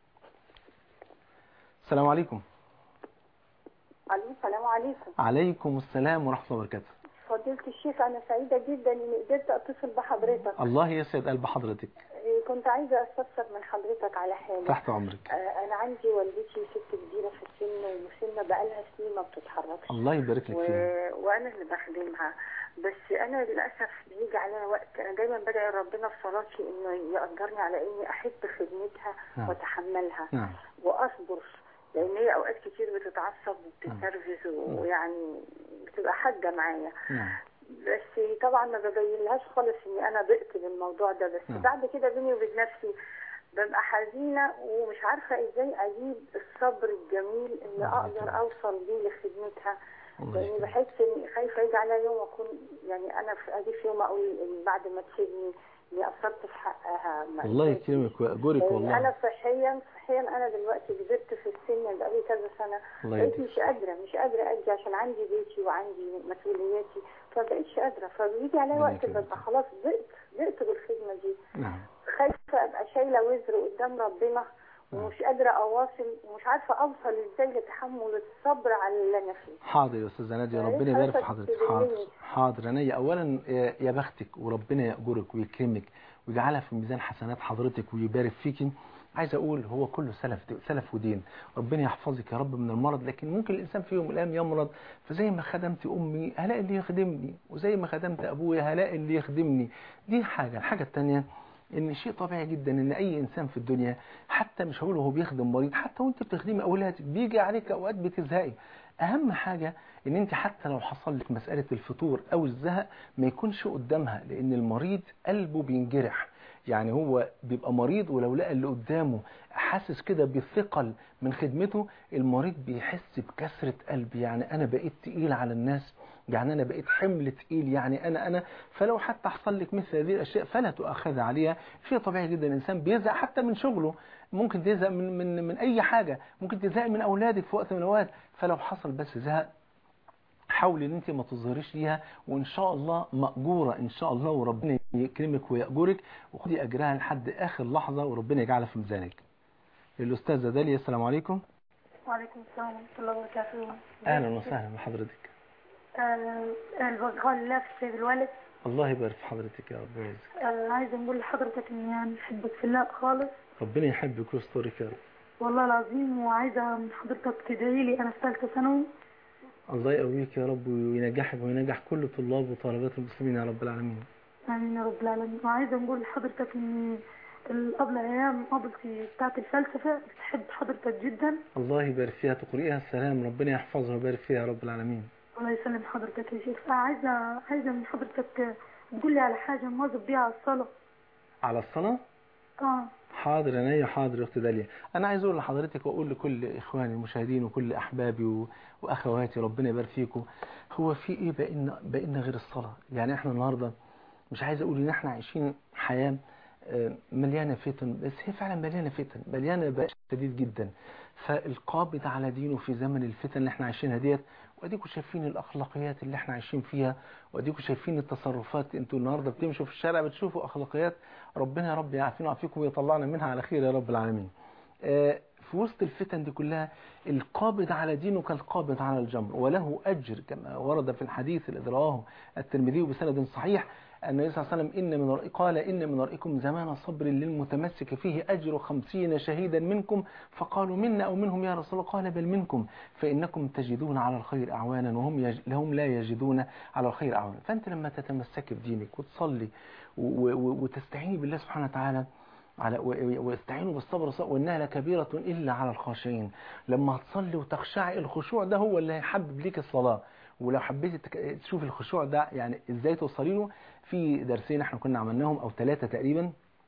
[SPEAKER 3] السلام عليكم
[SPEAKER 4] الو السلام عليكم
[SPEAKER 3] عليكم السلام ورحمة الله وبركاته
[SPEAKER 4] فضيلة الشيخ أنا سعيدة جدا إني قدرت أتصل بحضرتك
[SPEAKER 3] الله يسعد قلب حضرتك
[SPEAKER 4] إيه، كنت عايزة أستفسر من حضرتك على حاجة
[SPEAKER 3] تحت عمرك
[SPEAKER 4] آه، أنا عندي والدتي ست كبيرة في السن ومسنة بقالها سنين ما بتتحركش
[SPEAKER 3] الله يبارك لك
[SPEAKER 4] و...
[SPEAKER 3] فيها
[SPEAKER 4] وأنا اللي بخدمها بس أنا للأسف بيجي عليا وقت أنا دايما بدعي ربنا في صلاتي إنه يقدرني على إني أحب خدمتها
[SPEAKER 3] نعم.
[SPEAKER 4] وأتحملها
[SPEAKER 3] نعم
[SPEAKER 4] وأصبر لأن هي أوقات كتير بتتعصب وبتتنرفز ويعني بتبقى حاجة معايا
[SPEAKER 3] نعم
[SPEAKER 4] بس طبعا ما ببينلهاش خالص اني انا ضئت بالموضوع ده بس
[SPEAKER 3] نعم.
[SPEAKER 4] بعد كده بيني وبين نفسي ببقى حزينة ومش عارفة ازاي اجيب الصبر الجميل اللي
[SPEAKER 3] الله
[SPEAKER 4] اقدر
[SPEAKER 3] يكرمك.
[SPEAKER 4] اوصل بيه لخدمتها
[SPEAKER 3] الله
[SPEAKER 4] لاني
[SPEAKER 3] يكرمك.
[SPEAKER 4] بحس اني خايفة يجي عليا يوم اكون يعني انا في اجي في يوم اقول إن بعد ما تسيبني اني قصرت في حقها ما
[SPEAKER 3] الله
[SPEAKER 4] قدرتش.
[SPEAKER 3] يكرمك ويأجرك
[SPEAKER 4] لأن
[SPEAKER 3] والله
[SPEAKER 4] انا صحيا صحيا انا دلوقتي كبرت في السن بقالي كذا سنه
[SPEAKER 3] الله
[SPEAKER 4] بقيت
[SPEAKER 3] يهديك
[SPEAKER 4] مش قادره مش قادره ادي عشان عندي بيتي وعندي مسؤولياتي فبقيتش قادره فبيجي عليا
[SPEAKER 3] الله
[SPEAKER 4] وقت
[SPEAKER 3] يكرمك.
[SPEAKER 4] ببقى خلاص ضئت ضئت بالخدمه دي
[SPEAKER 3] نعم
[SPEAKER 4] خايفه ابقى شايله وزر قدام ربنا ومش قادره اواصل ومش عارفه اوصل ازاي لتحمل الصبر على اللي انا فيه
[SPEAKER 3] حاضر يا استاذه ناديه
[SPEAKER 4] يا ريت
[SPEAKER 3] ربنا يبارك في
[SPEAKER 4] حضرتك
[SPEAKER 3] حضرتك حاضر
[SPEAKER 4] تدلني.
[SPEAKER 3] حاضر عينيا اولا آه، يا بختك وربنا يأجرك ويكرمك ويجعلها في ميزان حسنات حضرتك ويبارك فيكي عايز اقول هو كله سلف سلف ودين ربنا يحفظك يا رب من المرض لكن ممكن الانسان في يوم من الايام يمرض فزي ما خدمت امي هلاقي اللي يخدمني وزي ما خدمت ابويا هلاقي اللي يخدمني دي حاجه الحاجه الثانيه ان شيء طبيعي جدا ان اي انسان في الدنيا حتى مش هقول هو بيخدم مريض حتى وانت بتخدمي اولادك بيجي عليك اوقات بتزهقي اهم حاجه ان انت حتى لو حصل لك مساله الفطور او الزهق ما يكونش قدامها لان المريض قلبه بينجرح يعني هو بيبقى مريض ولو لقى اللي قدامه حاسس كده بثقل من خدمته المريض بيحس بكسرة قلب يعني انا بقيت تقيل على الناس يعني انا بقيت حمل تقيل يعني انا انا فلو حتى حصل لك مثل هذه الاشياء فلا تؤاخذ عليها شيء طبيعي جدا الانسان بيزهق حتى من شغله ممكن تزهق من من من اي حاجه ممكن تزهق من اولادك في وقت من الاوقات فلو حصل بس زهق حاولي ان انت ما تظهريش ليها وان شاء الله مأجورة ان شاء الله وربنا يكرمك ويأجرك وخدي اجرها لحد اخر لحظة وربنا يجعلها في ميزانك الاستاذة داليا السلام عليكم
[SPEAKER 5] وعليكم السلام ورحمة الله وبركاته
[SPEAKER 3] اهلا وسهلا بحضرتك
[SPEAKER 5] آه، البقاء لله في سيد الوالد
[SPEAKER 3] الله يبارك في حضرتك يا رب ويعزك
[SPEAKER 5] آه، عايزة نقول لحضرتك إني يعني بحبك في الله خالص
[SPEAKER 3] ربنا يحبك ويسترك يا رب
[SPEAKER 5] والله العظيم وعايزة من حضرتك تدعي لي أنا في ثالثة ثانوي
[SPEAKER 3] الله يقويك يا رب وينجحك وينجح كل طلاب وطالبات المسلمين يا رب العالمين
[SPEAKER 5] آمين يا رب العالمين وعايزة نقول لحضرتك إني قبل أيام قبلتي بتاعت الفلسفة بتحب حضرتك جدا
[SPEAKER 3] الله يبارك فيها تقرئها السلام ربنا يحفظها ويبارك فيها يا رب العالمين
[SPEAKER 5] الله يسلم حضرتك يا شيخ عايزة عايزة من حضرتك تقول لي على حاجة نواظب بيها على الصلاة
[SPEAKER 3] على الصلاة
[SPEAKER 5] اه
[SPEAKER 3] حاضر عينيا حاضر يا اخت داليا انا عايز اقول لحضرتك واقول لكل اخواني المشاهدين وكل احبابي و... واخواتي ربنا يبارك فيكم هو في ايه بقينا بقينا غير الصلاه يعني احنا النهارده مش عايز اقول ان احنا عايشين حياه آه، مليانه فتن بس هي فعلا مليانه فتن مليانه بقى شديد جدا فالقابض على دينه في زمن الفتن اللي احنا عايشينها ديت واديكم شايفين الاخلاقيات اللي احنا عايشين فيها واديكم شايفين التصرفات انتوا النهارده بتمشوا في الشارع بتشوفوا اخلاقيات ربنا يا رب يعافينا ويعافيكم ويطلعنا منها على خير يا رب العالمين آه، في وسط الفتن دي كلها القابض على دينه كالقابض على الجمر وله أجر كما ورد في الحديث الذي رواه الترمذي بسند صحيح أن النبي صلى الله عليه وسلم إن من رأي قال إن من رأيكم زمان صبر للمتمسك فيه أجر خمسين شهيدا منكم فقالوا منا أو منهم يا رسول الله قال بل منكم فإنكم تجدون على الخير أعوانا وهم يج... لهم لا يجدون على الخير أعوانا فأنت لما تتمسك بدينك وتصلي و... و... وتستعيني بالله سبحانه وتعالى على واستعينوا بالصبر والصبر وانها لكبيره الا على الخاشعين لما هتصلي وتخشعي الخشوع ده هو اللي هيحبب ليك الصلاه ولو حبيتي تك- تشوف الخشوع ده يعني ازاي توصلي له في درسين احنا كنا عملناهم او ثلاثه تقريبا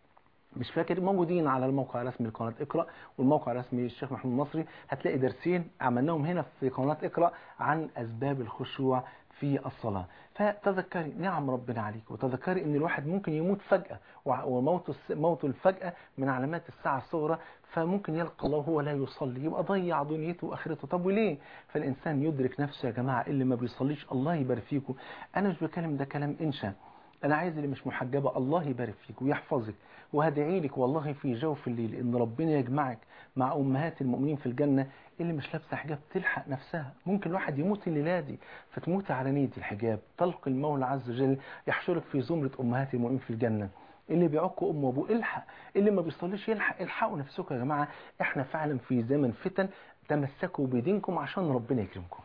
[SPEAKER 3] مش فاكر موجودين على الموقع الرسمي لقناة اقرأ والموقع الرسمي الشيخ محمود مصري هتلاقي درسين عملناهم هنا في قناة اقرأ عن أسباب الخشوع في الصلاة فتذكري نعم ربنا عليك وتذكري ان الواحد ممكن يموت فجأة وع- وموت الس- موت الفجأة من علامات الساعة الصغرى فممكن يلقى الله وهو لا يصلي يبقى ضيع دنيته واخرته طب وليه فالانسان يدرك نفسه يا جماعة اللي ما بيصليش الله يبارك فيكم انا مش بكلم ده كلام انشا انا عايز اللي مش محجبة الله يبارك فيك ويحفظك وهدعي لك والله في جوف الليل ان ربنا يجمعك مع امهات المؤمنين في الجنة اللي مش لابسه حجاب تلحق نفسها ممكن الواحد يموت الليله دي فتموت على نيه الحجاب تلقي المولى عز وجل يحشرك في زمره امهات المؤمنين في الجنه اللي بيعقوا امه وابوه الحق اللي ما بيصليش يلحق الحقوا نفسكم يا جماعه احنا فعلا في زمن فتن تمسكوا بدينكم عشان ربنا يكرمكم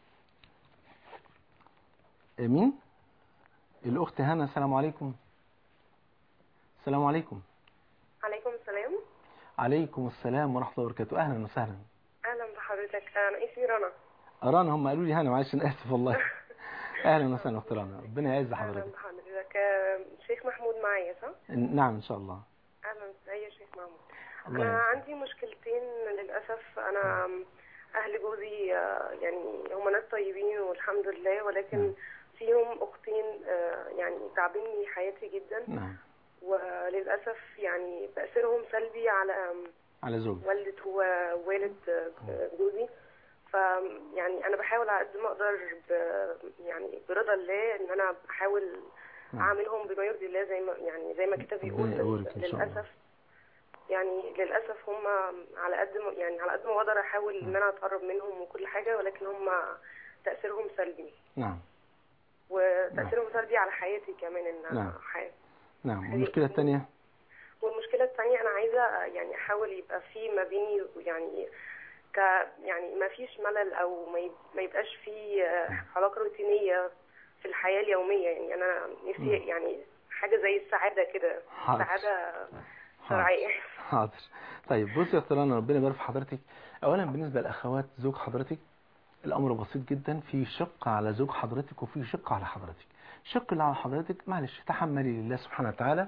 [SPEAKER 3] امين الاخت هنا السلام عليكم السلام عليكم
[SPEAKER 6] عليكم السلام
[SPEAKER 3] عليكم السلام ورحمه الله وبركاته اهلا وسهلا
[SPEAKER 6] اهلا بحضرتك انا اسمي رنا
[SPEAKER 3] رانا هم قالوا لي هنا معلش انا اسف والله اهلا وسهلا اخت رانا ربنا يعز
[SPEAKER 6] اهلا
[SPEAKER 3] حضرتك
[SPEAKER 6] بحضرتك آه، شيخ محمود معايا صح
[SPEAKER 3] نعم ان شاء الله
[SPEAKER 6] اهلا ازي يا شيخ محمود
[SPEAKER 3] الله
[SPEAKER 6] انا
[SPEAKER 3] يعزك.
[SPEAKER 6] عندي مشكلتين للاسف انا اهل جوزي آه، يعني هم ناس طيبين والحمد لله
[SPEAKER 3] نعم.
[SPEAKER 6] ولكن فيهم اختين آه، يعني تعبني حياتي جدا
[SPEAKER 3] نعم
[SPEAKER 6] وللاسف يعني تاثيرهم سلبي على
[SPEAKER 3] على زوج
[SPEAKER 6] والدة ووالد جوزي ف يعني انا بحاول على قد ما اقدر ب... يعني برضا الله ان انا بحاول
[SPEAKER 3] نعم.
[SPEAKER 6] اعملهم بما يرضي الله زي ما يعني زي ما الكتاب بيقول
[SPEAKER 3] ربنا يقولك
[SPEAKER 6] بس
[SPEAKER 3] إن شاء الله.
[SPEAKER 6] للاسف يعني للاسف هم على قد ما يعني على قد ما اقدر احاول ان انا اتقرب منهم وكل حاجه ولكن هم تاثيرهم سلبي
[SPEAKER 3] نعم
[SPEAKER 6] وتاثيرهم سلبي على حياتي كمان ان
[SPEAKER 3] نعم.
[SPEAKER 6] انا حياتي
[SPEAKER 3] نعم والمشكله الثانيه
[SPEAKER 6] والمشكلة الثانية أنا عايزة يعني أحاول يبقى في ما بيني يعني ك يعني ما فيش ملل أو ما يب- ما يبقاش في آه، علاقة روتينية في الحياة اليومية يعني أنا نفسي
[SPEAKER 3] مم.
[SPEAKER 6] يعني حاجة زي السعادة كده
[SPEAKER 3] حاضر.
[SPEAKER 6] سعادة
[SPEAKER 3] حاضر.
[SPEAKER 6] شرعية
[SPEAKER 3] حاضر طيب بصي يا اخت رانا ربنا يبارك في حضرتك اولا بالنسبه لاخوات زوج حضرتك الامر بسيط جدا في شق على زوج حضرتك وفي شق على حضرتك الشق اللي على حضرتك معلش تحملي لله سبحانه وتعالى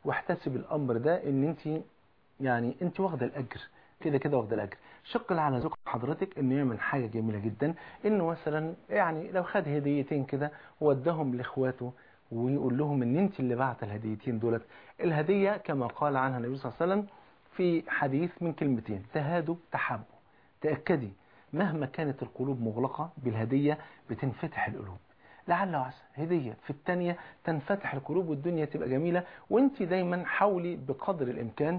[SPEAKER 3] واحتسب الامر ده ان انت يعني انت واخده الاجر كده كده واخده الاجر شق على زوج حضرتك انه يعمل حاجه جميله جدا انه مثلا يعني لو خد هديتين كده ووداهم لاخواته ويقول لهم ان انت اللي بعت الهديتين دولت الهديه كما قال عنها النبي صلى الله عليه وسلم في حديث من كلمتين تهادوا تحابوا تاكدي مهما كانت القلوب مغلقه بالهديه بتنفتح القلوب لعل وعسى هديه في الثانيه تنفتح القلوب والدنيا تبقى جميله وانت دايما حاولي بقدر الامكان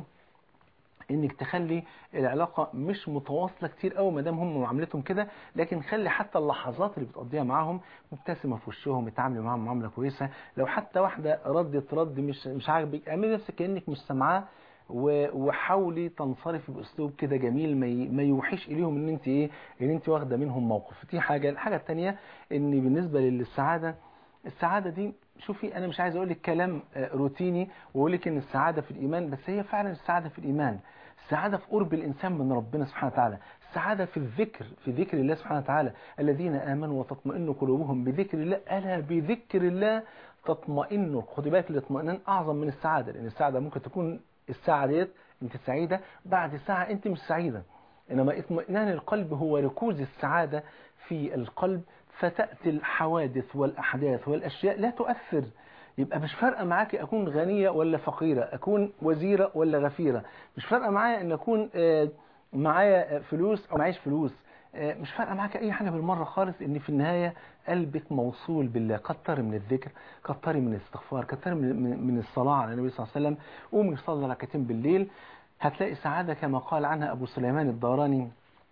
[SPEAKER 3] انك تخلي العلاقه مش متواصله كتير قوي ما دام هم معاملتهم كده لكن خلي حتى اللحظات اللي بتقضيها معاهم مبتسمه في وشهم اتعاملي معاهم معامله كويسه لو حتى واحده ردت رد مش مش عاجبك اعملي نفسك كانك مش سامعاه و- وحاولي تنصرفي باسلوب كده جميل ما ي- ما يوحيش اليهم ان انت ايه ان انت واخده منهم موقف دي حاجه الحاجه الثانيه ان بالنسبه للسعاده السعاده دي شوفي انا مش عايز اقول لك كلام آه، روتيني واقول لك ان السعاده في الايمان بس هي فعلا السعاده في الايمان السعاده في قرب الانسان من ربنا سبحانه وتعالى السعاده في الذكر في ذكر الله سبحانه وتعالى الذين امنوا وتطمئن قلوبهم بذكر الله الا بذكر الله تطمئن خدي بالك الاطمئنان اعظم من السعاده لان السعاده ممكن تكون الساعه ديت انت سعيده بعد ساعه انت مش سعيده انما اطمئنان القلب هو ركوز السعاده في القلب فتاتي الحوادث والاحداث والاشياء لا تؤثر يبقى مش فارقه معاكي اكون غنيه ولا فقيره اكون وزيره ولا غفيره مش فارقه معايا ان اكون آه، معايا فلوس او معيش فلوس آه، مش فارقه معاك اي حاجه بالمره خالص ان في النهايه قلبك موصول بالله كتري من الذكر كتري من الاستغفار كتري من من- من الصلاه على النبي صلى الله عليه وسلم قومي صلي ركعتين بالليل هتلاقي سعاده كما قال عنها ابو سليمان الداراني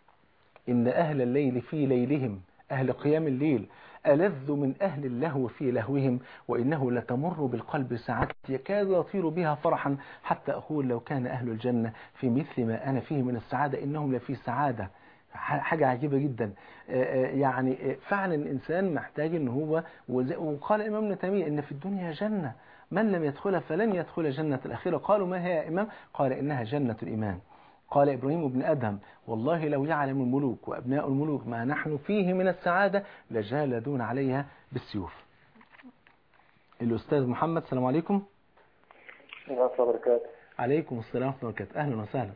[SPEAKER 3] إن أهل الليل في ليلهم أهل قيام الليل ألذ من أهل اللهو في لهوهم وإنه لتمر بالقلب ساعات يكاد يطير بها فرحا حتى أقول لو كان أهل الجنة في مثل ما أنا فيه من السعادة إنهم لفي سعادة ح- حاجة عجيبة جدا آه، آه، يعني آه، فعلا الإنسان محتاج إن هو وزي- وقال الإمام ابن تيمية إن في الدنيا جنة من لم يدخلها فلن يدخل جنة الآخرة قالوا ما هي يا إمام قال إنها جنة الإيمان قال إبراهيم بن أدهم والله لو يعلم الملوك وأبناء الملوك ما نحن فيه من السعادة لجالدون عليها بالسيوف الأستاذ محمد السلام عليكم
[SPEAKER 7] الله وبركاته
[SPEAKER 3] عليكم السلام ورحمة الله وبركاته أهلا وسهلا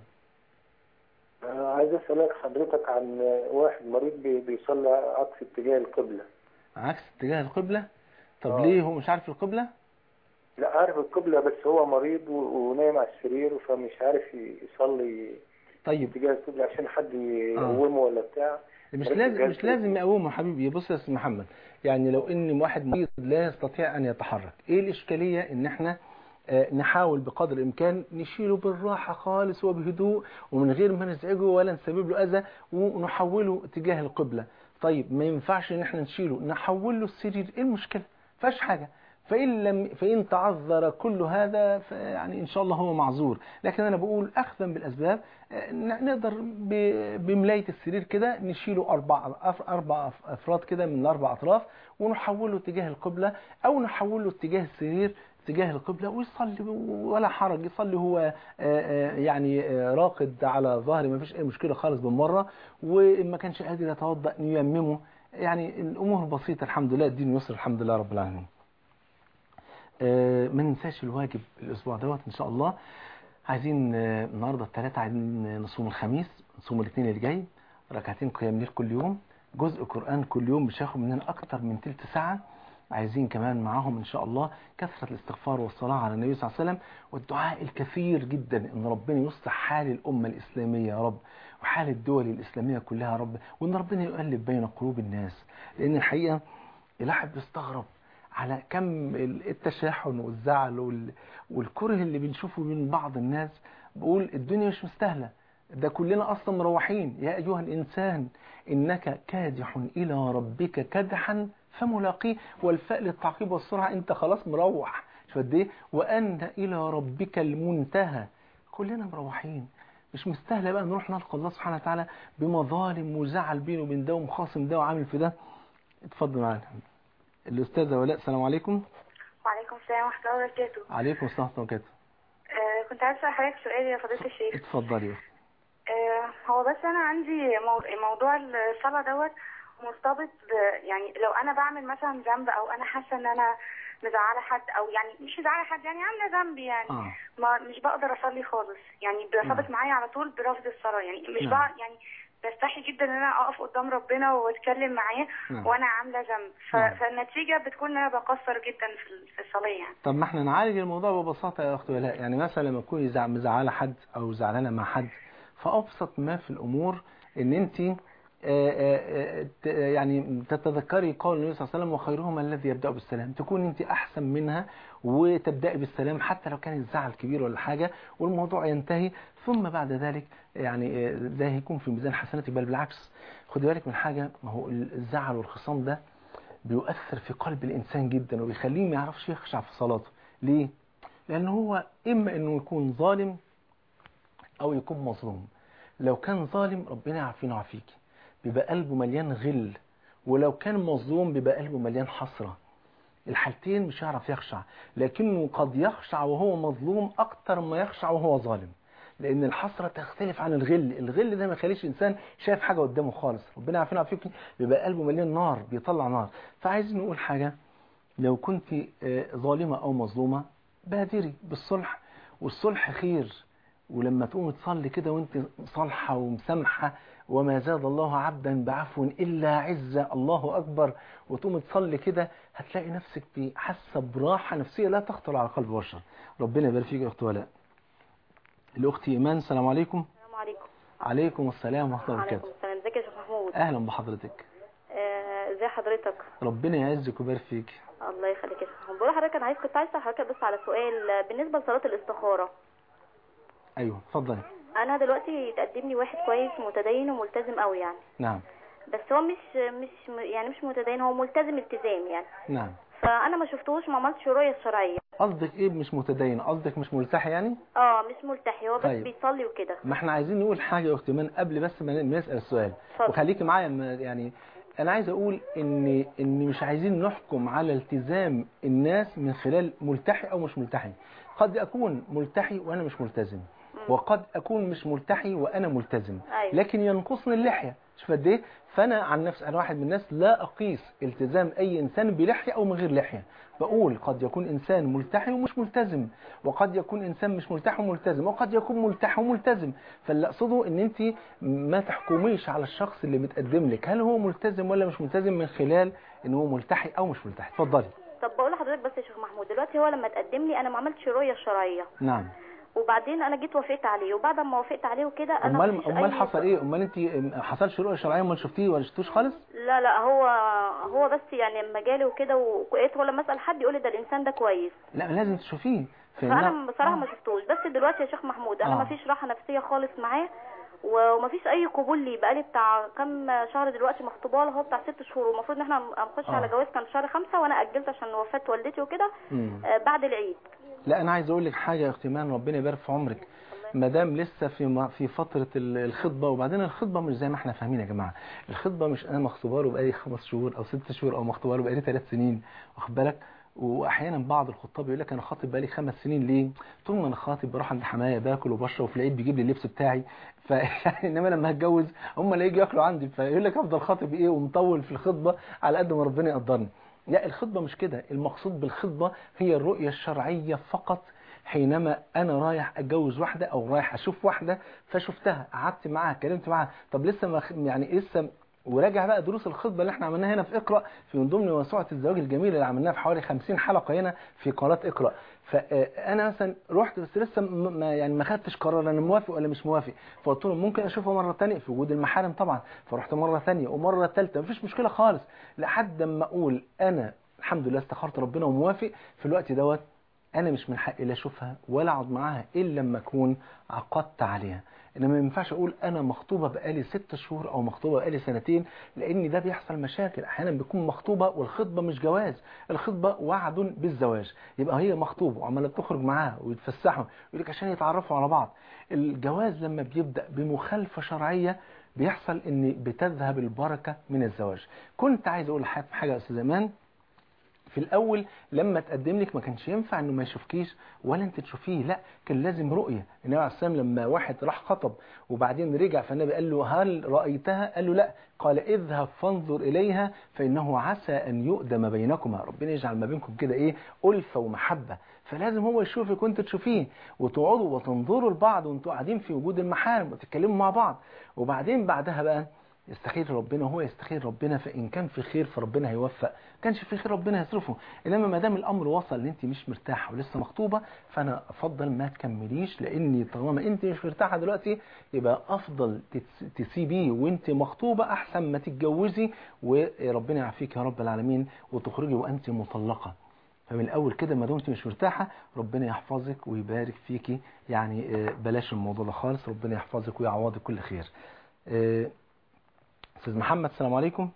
[SPEAKER 7] أنا عايز أسألك حضرتك عن واحد مريض بي- بيصلي عكس اتجاه القبلة
[SPEAKER 3] عكس اتجاه القبلة طب
[SPEAKER 7] آه.
[SPEAKER 3] ليه هو مش عارف القبلة
[SPEAKER 7] لا عارف القبلة بس هو مريض و- ونايم على السرير فمش عارف يصلي
[SPEAKER 3] طيب
[SPEAKER 7] اتجاه القبلة عشان حد يقومه ولا بتاع
[SPEAKER 3] مش
[SPEAKER 7] مركز
[SPEAKER 3] لازم
[SPEAKER 7] جهاز
[SPEAKER 3] مش لازم يقومه حبيبي بص يا استاذ محمد يعني لو ان واحد مريض لا يستطيع ان يتحرك ايه الاشكاليه ان احنا آه، نحاول بقدر الامكان نشيله بالراحه خالص وبهدوء ومن غير ما نزعجه ولا نسبب له اذى ونحوله اتجاه القبله طيب ما ينفعش ان احنا نشيله نحول له السرير ايه المشكله فيهاش حاجه فإن لم فإن تعذر كل هذا يعني إن شاء الله هو معذور لكن أنا بقول أخذا بالأسباب آه، ن- نقدر ب- بملاية السرير كده نشيله أربع أف- أربع أف- أفراد كده من الأربع أطراف ونحوله اتجاه القبلة أو نحوله اتجاه السرير اتجاه القبلة ويصلي ولا حرج يصلي هو آه، آه، يعني آه، راقد على ظهره ما فيش أي مشكلة خالص بالمرة وإن ما كانش قادر يتوضأ ييممه يعني الأمور بسيطة الحمد لله الدين يسر الحمد لله رب العالمين آه، ما ننساش الواجب الاسبوع دوت ان شاء الله عايزين آه، النهارده الثلاثة عايزين نصوم الخميس نصوم الاثنين اللي جاي ركعتين قيام ليل كل يوم جزء قرآن كل يوم مش هياخد مننا اكتر من تلت ساعة عايزين كمان معاهم ان شاء الله كثرة الاستغفار والصلاة على النبي صلى الله عليه وسلم والدعاء الكثير جدا ان ربنا يصلح حال الامة الاسلامية يا رب وحال الدول الاسلامية كلها يا رب وان ربنا يؤلف بين قلوب الناس لان الحقيقة الواحد بيستغرب على كم التشاحن والزعل وال- والكره اللي بنشوفه من بعض الناس بقول الدنيا مش مستاهلة ده كلنا أصلا مروحين يا أيها الإنسان إنك كادح إلى ربك كدحا فملاقيه والفاء للتعقيب والسرعة أنت خلاص مروح شو قد إيه وأن إلى ربك المنتهى كلنا مروحين مش مستاهلة بقى نروح نلقى الله سبحانه وتعالى بمظالم وزعل بينه وبين ده ومخاصم ده وعامل في ده اتفضل معانا الأستاذة ولاء السلام عليكم
[SPEAKER 8] وعليكم السلام ورحمة الله وبركاته
[SPEAKER 3] عليكم السلام ورحمة الله وبركاته
[SPEAKER 8] آه كنت عايزة أسأل حضرتك سؤال يا فضيلة الشيخ
[SPEAKER 3] اتفضلي
[SPEAKER 8] آه هو بس أنا عندي مو- موضوع الصلاة دوت مرتبط ب- يعني لو أنا بعمل مثلا ذنب أو أنا حاسة إن أنا مزعله حد او يعني مش مزعله حد يعني عامله ذنب يعني
[SPEAKER 3] اه
[SPEAKER 8] ما مش بقدر اصلي خالص يعني بيرتبط
[SPEAKER 3] نعم.
[SPEAKER 8] معايا على طول برفض الصلاه يعني مش
[SPEAKER 3] نعم.
[SPEAKER 8] بقى يعني بستحي جدا ان انا اقف قدام ربنا واتكلم معاه
[SPEAKER 3] نعم.
[SPEAKER 8] وانا عامله ذنب ف...
[SPEAKER 3] نعم.
[SPEAKER 8] فالنتيجه بتكون ان انا بقصر جدا في ال- في الصلاه يعني
[SPEAKER 3] طب ما احنا نعالج الموضوع ببساطة يا أخت ولاء يعني مثلا لما تكوني زع- مزعلة حد أو زعلانة مع حد فأبسط ما في الأمور إن أنت آه، آه، آه، ت- يعني تتذكري قول النبي صلى الله عليه وسلم وخيرهما الذي يبدأ بالسلام تكون أنت أحسن منها وتبدأي بالسلام حتى لو كان الزعل كبير ولا حاجة والموضوع ينتهي ثم بعد ذلك يعني آه، ده هيكون في ميزان حسناتك بل بالعكس خدي بالك من حاجة ما هو الزعل والخصام ده بيؤثر في قلب الإنسان جدا وبيخليه ما يعرفش يخشع في صلاته ليه؟ لأن هو إما إنه يكون ظالم أو يكون مظلوم لو كان ظالم ربنا يعافينا ويعافيك بيبقى قلبه مليان غل ولو كان مظلوم بيبقى قلبه مليان حسرة الحالتين مش هيعرف يخشع لكنه قد يخشع وهو مظلوم أكتر ما يخشع وهو ظالم لأن الحسرة تختلف عن الغل الغل ده ما يخليش إنسان شايف حاجة قدامه خالص ربنا يعافينا ويعافيك بيبقى قلبه مليان نار بيطلع نار فعايزين نقول حاجة لو كنت آه، ظالمة أو مظلومة بادري بالصلح والصلح خير ولما تقوم تصلي كده وانت صالحة ومسامحة وما زاد الله عبدا بعفو إلا عزة الله أكبر وتقوم تصلي كده هتلاقي نفسك في حاسة براحة نفسية لا تخطر على قلب بشر ربنا يبارك فيك يا أخت ولاء الأخت إيمان السلام عليكم
[SPEAKER 9] السلام عليكم
[SPEAKER 3] عليكم السلام ورحمة الله
[SPEAKER 9] وعليكم
[SPEAKER 3] وبركاته
[SPEAKER 9] السلام ازيك يا شيخ محمود
[SPEAKER 3] أهلا بحضرتك
[SPEAKER 9] آه، ازي حضرتك
[SPEAKER 3] ربنا يعزك ويبارك فيك
[SPEAKER 9] الله يخليك يا شيخ محمود بقول لحضرتك انا عايز كنت عايز اسال حضرتك بس على سؤال آه، بالنسبه لصلاه الاستخاره
[SPEAKER 3] أيوه اتفضلي
[SPEAKER 9] انا دلوقتي يتقدم لي واحد كويس متدين وملتزم قوي يعني
[SPEAKER 3] نعم
[SPEAKER 9] بس هو مش مش م- يعني مش متدين هو ملتزم التزام يعني
[SPEAKER 3] نعم
[SPEAKER 9] فانا ما شفتهوش ما عملتش رؤيه الشرعيه
[SPEAKER 3] قصدك ايه مش متدين قصدك مش ملتحي يعني
[SPEAKER 9] اه مش ملتحي هو بس
[SPEAKER 3] طيب.
[SPEAKER 9] بيصلي وكده
[SPEAKER 3] ما احنا عايزين نقول حاجة يا اختي من قبل بس ما نسأل السؤال
[SPEAKER 9] اتفضل.
[SPEAKER 3] وخليكي معايا ما- يعني انا عايز اقول ان ان مش عايزين نحكم على التزام الناس من خلال ملتحي او مش ملتحي قد اكون ملتحي وانا مش ملتزم وقد اكون مش ملتحي وانا ملتزم
[SPEAKER 9] أيوة.
[SPEAKER 3] لكن ينقصني اللحية شوف قد ايه فانا عن نفسي انا واحد من الناس لا اقيس التزام اي انسان بلحية او من غير لحية بقول قد يكون انسان ملتحي ومش ملتزم وقد يكون انسان مش ملتحي وملتزم وقد يكون ملتحي وملتزم فاللي اقصده ان انت ما تحكميش على الشخص اللي متقدم لك هل هو ملتزم ولا مش ملتزم من خلال ان هو ملتحي او مش ملتحي اتفضلي
[SPEAKER 9] طب بقول لحضرتك بس يا شيخ محمود دلوقتي هو لما تقدم لي انا ما عملتش رؤيه شرعيه
[SPEAKER 3] نعم
[SPEAKER 9] وبعدين انا جيت وافقت عليه وبعد ما وافقت عليه وكده انا
[SPEAKER 3] امال
[SPEAKER 9] مفيش
[SPEAKER 3] امال
[SPEAKER 9] أي-
[SPEAKER 3] حصل ايه امال انت حصلش رؤيه شرعيه امال شفتيه ولا شفتوش خالص
[SPEAKER 9] لا لا هو هو بس يعني لما جالي وكده وقيت هو لما اسال حد يقول لي ده الانسان ده كويس
[SPEAKER 3] لا لازم تشوفيه
[SPEAKER 9] فانا بصراحه ما شفتوش بس دلوقتي يا شيخ محمود انا
[SPEAKER 3] آه.
[SPEAKER 9] ما فيش راحه نفسيه خالص معاه وما فيش اي قبول لي بقالي بتاع كام شهر دلوقتي مخطوبه له هو بتاع ست شهور والمفروض ان احنا هنخش
[SPEAKER 3] آه.
[SPEAKER 9] على جواز كان في شهر خمسة وانا اجلت عشان وفاه والدتي وكده
[SPEAKER 3] مم.
[SPEAKER 9] آه، بعد العيد
[SPEAKER 3] لا انا عايز اقول لك حاجه يا اختي مان ربنا يبارك في عمرك ما دام لسه في م- في فتره ال- الخطبه وبعدين الخطبه مش زي ما احنا فاهمين يا جماعه الخطبه مش انا مخطوبه له بقالي خمس شهور او ست شهور او مخطوبه له بقالي ثلاث سنين واخد بالك واحيانا بعض الخطاب يقول لك انا خاطب بقالي خمس سنين ليه طول ما انا خاطب بروح عند حمايه باكل وبشرب وفي العيد بيجيب لي اللبس بتاعي فيعني انما لما هتجوز هم اللي يجوا ياكلوا عندي فيقول لك افضل خاطب ايه ومطول في الخطبه على قد ما ربنا يقدرني لا الخطبه مش كده المقصود بالخطبه هي الرؤيه الشرعيه فقط حينما انا رايح اتجوز واحده او رايح اشوف واحده فشفتها قعدت معاها اتكلمت معاها طب لسه ما يعني لسه وراجع بقى دروس الخطبه اللي احنا عملناها هنا في اقرا في من ضمن موسوعه الزواج الجميله اللي عملناها في حوالي 50 حلقه هنا في قناه اقرا فانا مثلا رحت بس لسه م- ما يعني ما خدتش قرار انا موافق ولا مش موافق فقلت لهم ممكن اشوفها مره ثانيه في وجود المحارم طبعا فرحت مره ثانيه ومره ثالثه مفيش مشكله خالص لحد ما اقول انا الحمد لله استخرت ربنا وموافق في الوقت دوت انا مش من حقي لا اشوفها ولا اقعد معاها الا لما اكون عقدت عليها انما ما ينفعش اقول انا مخطوبه بقالي ست شهور او مخطوبه بقالي سنتين لان ده بيحصل مشاكل احيانا بيكون مخطوبه والخطبه مش جواز الخطبه وعد بالزواج يبقى هي مخطوبه وعماله تخرج معاها ويتفسحوا يقول لك عشان يتعرفوا على بعض الجواز لما بيبدا بمخالفه شرعيه بيحصل ان بتذهب البركه من الزواج كنت عايز اقول لحضرتك حاجه يا استاذ امان في الاول لما تقدم لك ما كانش ينفع انه ما يشوفكيش ولا انت تشوفيه لا كان لازم رؤيه النبي عليه السلام لما واحد راح خطب وبعدين رجع فالنبي قال له هل رايتها قال له لا قال اذهب فانظر اليها فانه عسى ان يؤدم بينكما ربنا يجعل ما بينكم كده ايه الفه ومحبه فلازم هو يشوفك وانت تشوفيه وتقعدوا وتنظروا لبعض وانتوا قاعدين في وجود المحارم وتتكلموا مع بعض وبعدين بعدها بقى يستخير ربنا وهو يستخير ربنا فإن كان في خير فربنا هيوفق كانش في خير ربنا يصرفه إنما ما دام الأمر وصل ان أنت مش مرتاحة ولسه مخطوبة فأنا أفضل ما تكمليش لأني طالما أنت مش مرتاحة دلوقتي يبقى أفضل تتس- تسيبيه وأنت مخطوبة أحسن ما تتجوزي وربنا يعافيك يا رب العالمين وتخرجي وأنت مطلقة فمن الأول كده ما دمت مش مرتاحة ربنا يحفظك ويبارك فيكي يعني آه، بلاش الموضوع ده خالص ربنا يحفظك ويعوضك كل خير آه، استاذ محمد السلام عليكم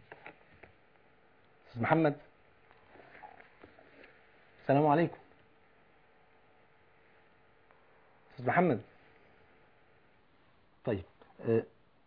[SPEAKER 3] استاذ محمد السلام عليكم استاذ محمد طيب آه،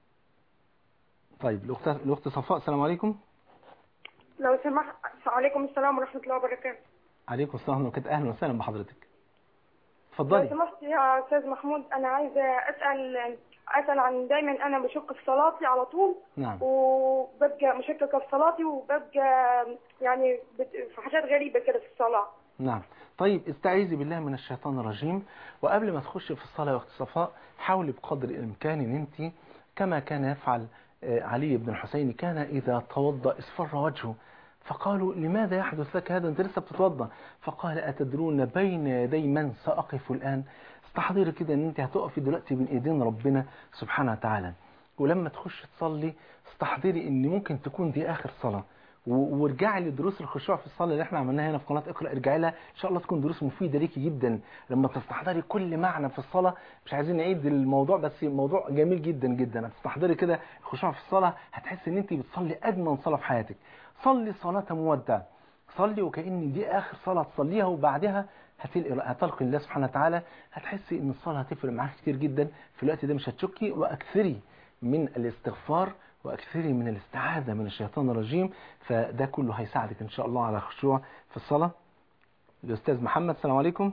[SPEAKER 3] طيب الاخت الاخت صفاء السلام عليكم
[SPEAKER 8] لو سمحت وعليكم السلام ورحمة الله وبركاته
[SPEAKER 3] عليكم السلام ورحمه اهلا وسهلا بحضرتك
[SPEAKER 8] لو
[SPEAKER 3] اتفضلي
[SPEAKER 8] سمحت يا أستاذ محمود أنا عايزة أسأل أسأل عن دايما أنا بشك في صلاتي على طول
[SPEAKER 3] نعم
[SPEAKER 8] وببقى مشككة في صلاتي وببقى يعني بت- في حاجات غريبة كده في الصلاة
[SPEAKER 3] نعم طيب استعيذي بالله من الشيطان الرجيم وقبل ما تخش في الصلاة يا أخت صفاء حاولي بقدر الإمكان أن أنت كما كان يفعل آه، علي بن الحسين كان إذا توضأ اصفر وجهه فقالوا لماذا يحدث لك هذا أنت لسه بتتوضأ فقال أتدرون بين يدي من سأقف الآن استحضري كده أن أنت هتقفي دلوقتي بين إيدين ربنا سبحانه وتعالى ولما تخش تصلي استحضري ان ممكن تكون دي اخر صلاه و- وارجعي لدروس الخشوع في الصلاه اللي احنا عملناها هنا في قناه اقرا ارجعي لها ان شاء الله تكون دروس مفيده ليكي جدا لما تستحضري كل معنى في الصلاه مش عايزين نعيد الموضوع بس موضوع جميل جدا جدا هتستحضري كده الخشوع في الصلاه هتحسي ان انت بتصلي اجمل صلاه في حياتك صلي صلاه مودع صلي وكأن دي آخر صلاة تصليها وبعدها هتلقي هتلقي الله سبحانه وتعالى هتحسي ان الصلاة هتفرق معاك كتير جدا في الوقت ده مش هتشكي واكثري من الاستغفار واكثري من الاستعاذة من الشيطان الرجيم فده كله هيساعدك ان شاء الله على خشوع في الصلاة الأستاذ محمد السلام عليكم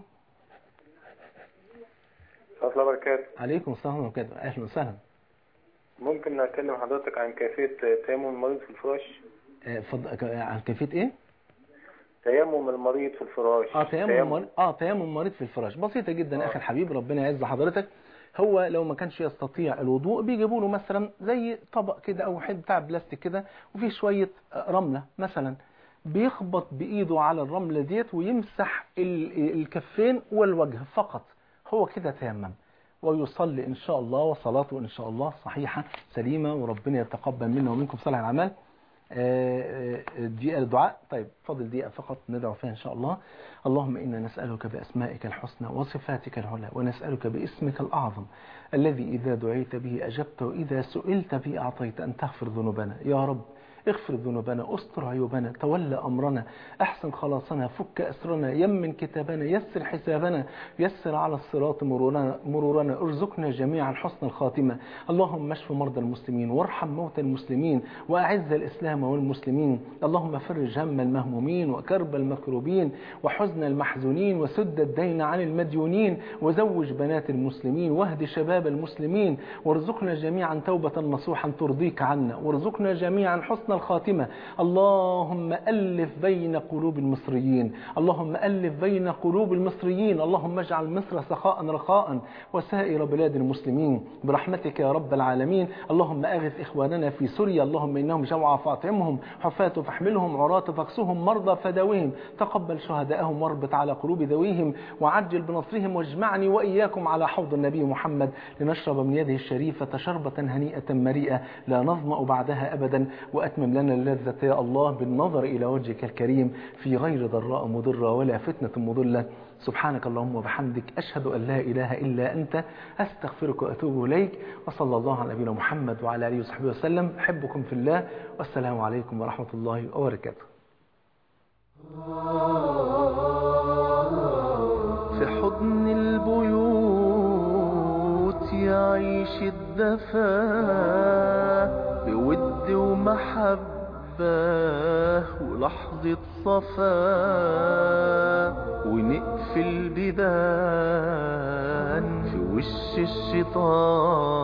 [SPEAKER 7] ورحمة الله وبركاته
[SPEAKER 3] عليكم السلام ورحمة الله وبركاته أهلا وسهلا
[SPEAKER 7] ممكن أكلم حضرتك عن كيفية تيمم المريض في الفراش
[SPEAKER 3] آه، فض- عن كيفية إيه؟
[SPEAKER 7] تيمم المريض في الفراش
[SPEAKER 3] اه تيمم مريض اه تيمم مريض في الفراش بسيطه جدا اخي الحبيب ربنا يعز حضرتك هو لو ما كانش يستطيع الوضوء بيجيبوا له مثلا زي طبق كده او حته بتاع بلاستيك كده وفيه شويه آه، رمله مثلا بيخبط بايده على الرمله ديت ويمسح ال- الكفين والوجه فقط هو كده تيمم ويصلي ان شاء الله وصلاته ان شاء الله صحيحه سليمه وربنا يتقبل منا ومنكم صالح الاعمال آه، آه، دقيقة الدعاء طيب فاضل دقيقة فقط ندعو فيها إن شاء الله اللهم إنا نسألك بأسمائك الحسنى وصفاتك العلى ونسألك باسمك الأعظم الذي إذا دعيت به أجبت وإذا سئلت به أعطيت أن تغفر ذنوبنا يا رب اغفر ذنوبنا استر عيوبنا تولى أمرنا أحسن خلاصنا فك أسرنا يمن كتابنا يسر حسابنا يسر على الصراط مرورنا, مرورنا ارزقنا جميعا حسن الخاتمة اللهم اشف مرضى المسلمين وارحم موتى المسلمين وأعز الإسلام والمسلمين اللهم فرج هم المهمومين وكرب المكروبين وحزن المحزونين وسد الدين عن المديونين وزوج بنات المسلمين واهد شباب المسلمين وارزقنا جميعا توبة نصوحا ترضيك عنا وارزقنا جميعا حسن الخاتمة اللهم ألف بين قلوب المصريين اللهم ألف بين قلوب المصريين اللهم اجعل مصر سخاء رخاء وسائر بلاد المسلمين برحمتك يا رب العالمين اللهم أغث إخواننا في سوريا اللهم إنهم جوعى فاطعمهم حفاة فاحملهم عراة فاكسهم مرضى فداوهم تقبل شهداءهم واربط على قلوب ذويهم وعجل بنصرهم واجمعني وإياكم على حوض النبي محمد لنشرب من يده الشريفة شربة هنيئة مريئة لا نظمأ بعدها أبدا وأتمم لنا اللذة يا الله بالنظر إلى وجهك الكريم في غير ضراء مضرة ولا فتنة مضلة سبحانك اللهم وبحمدك أشهد أن لا إله إلا أنت أستغفرك وأتوب إليك وصلى الله على نبينا محمد وعلى آله وصحبه وسلم أحبكم في الله والسلام عليكم ورحمة الله وبركاته
[SPEAKER 1] في حضن البيوت يعيش الدفا بود ومحب المحبة ولحظة صفاء ونقفل بيبان في وش الشيطان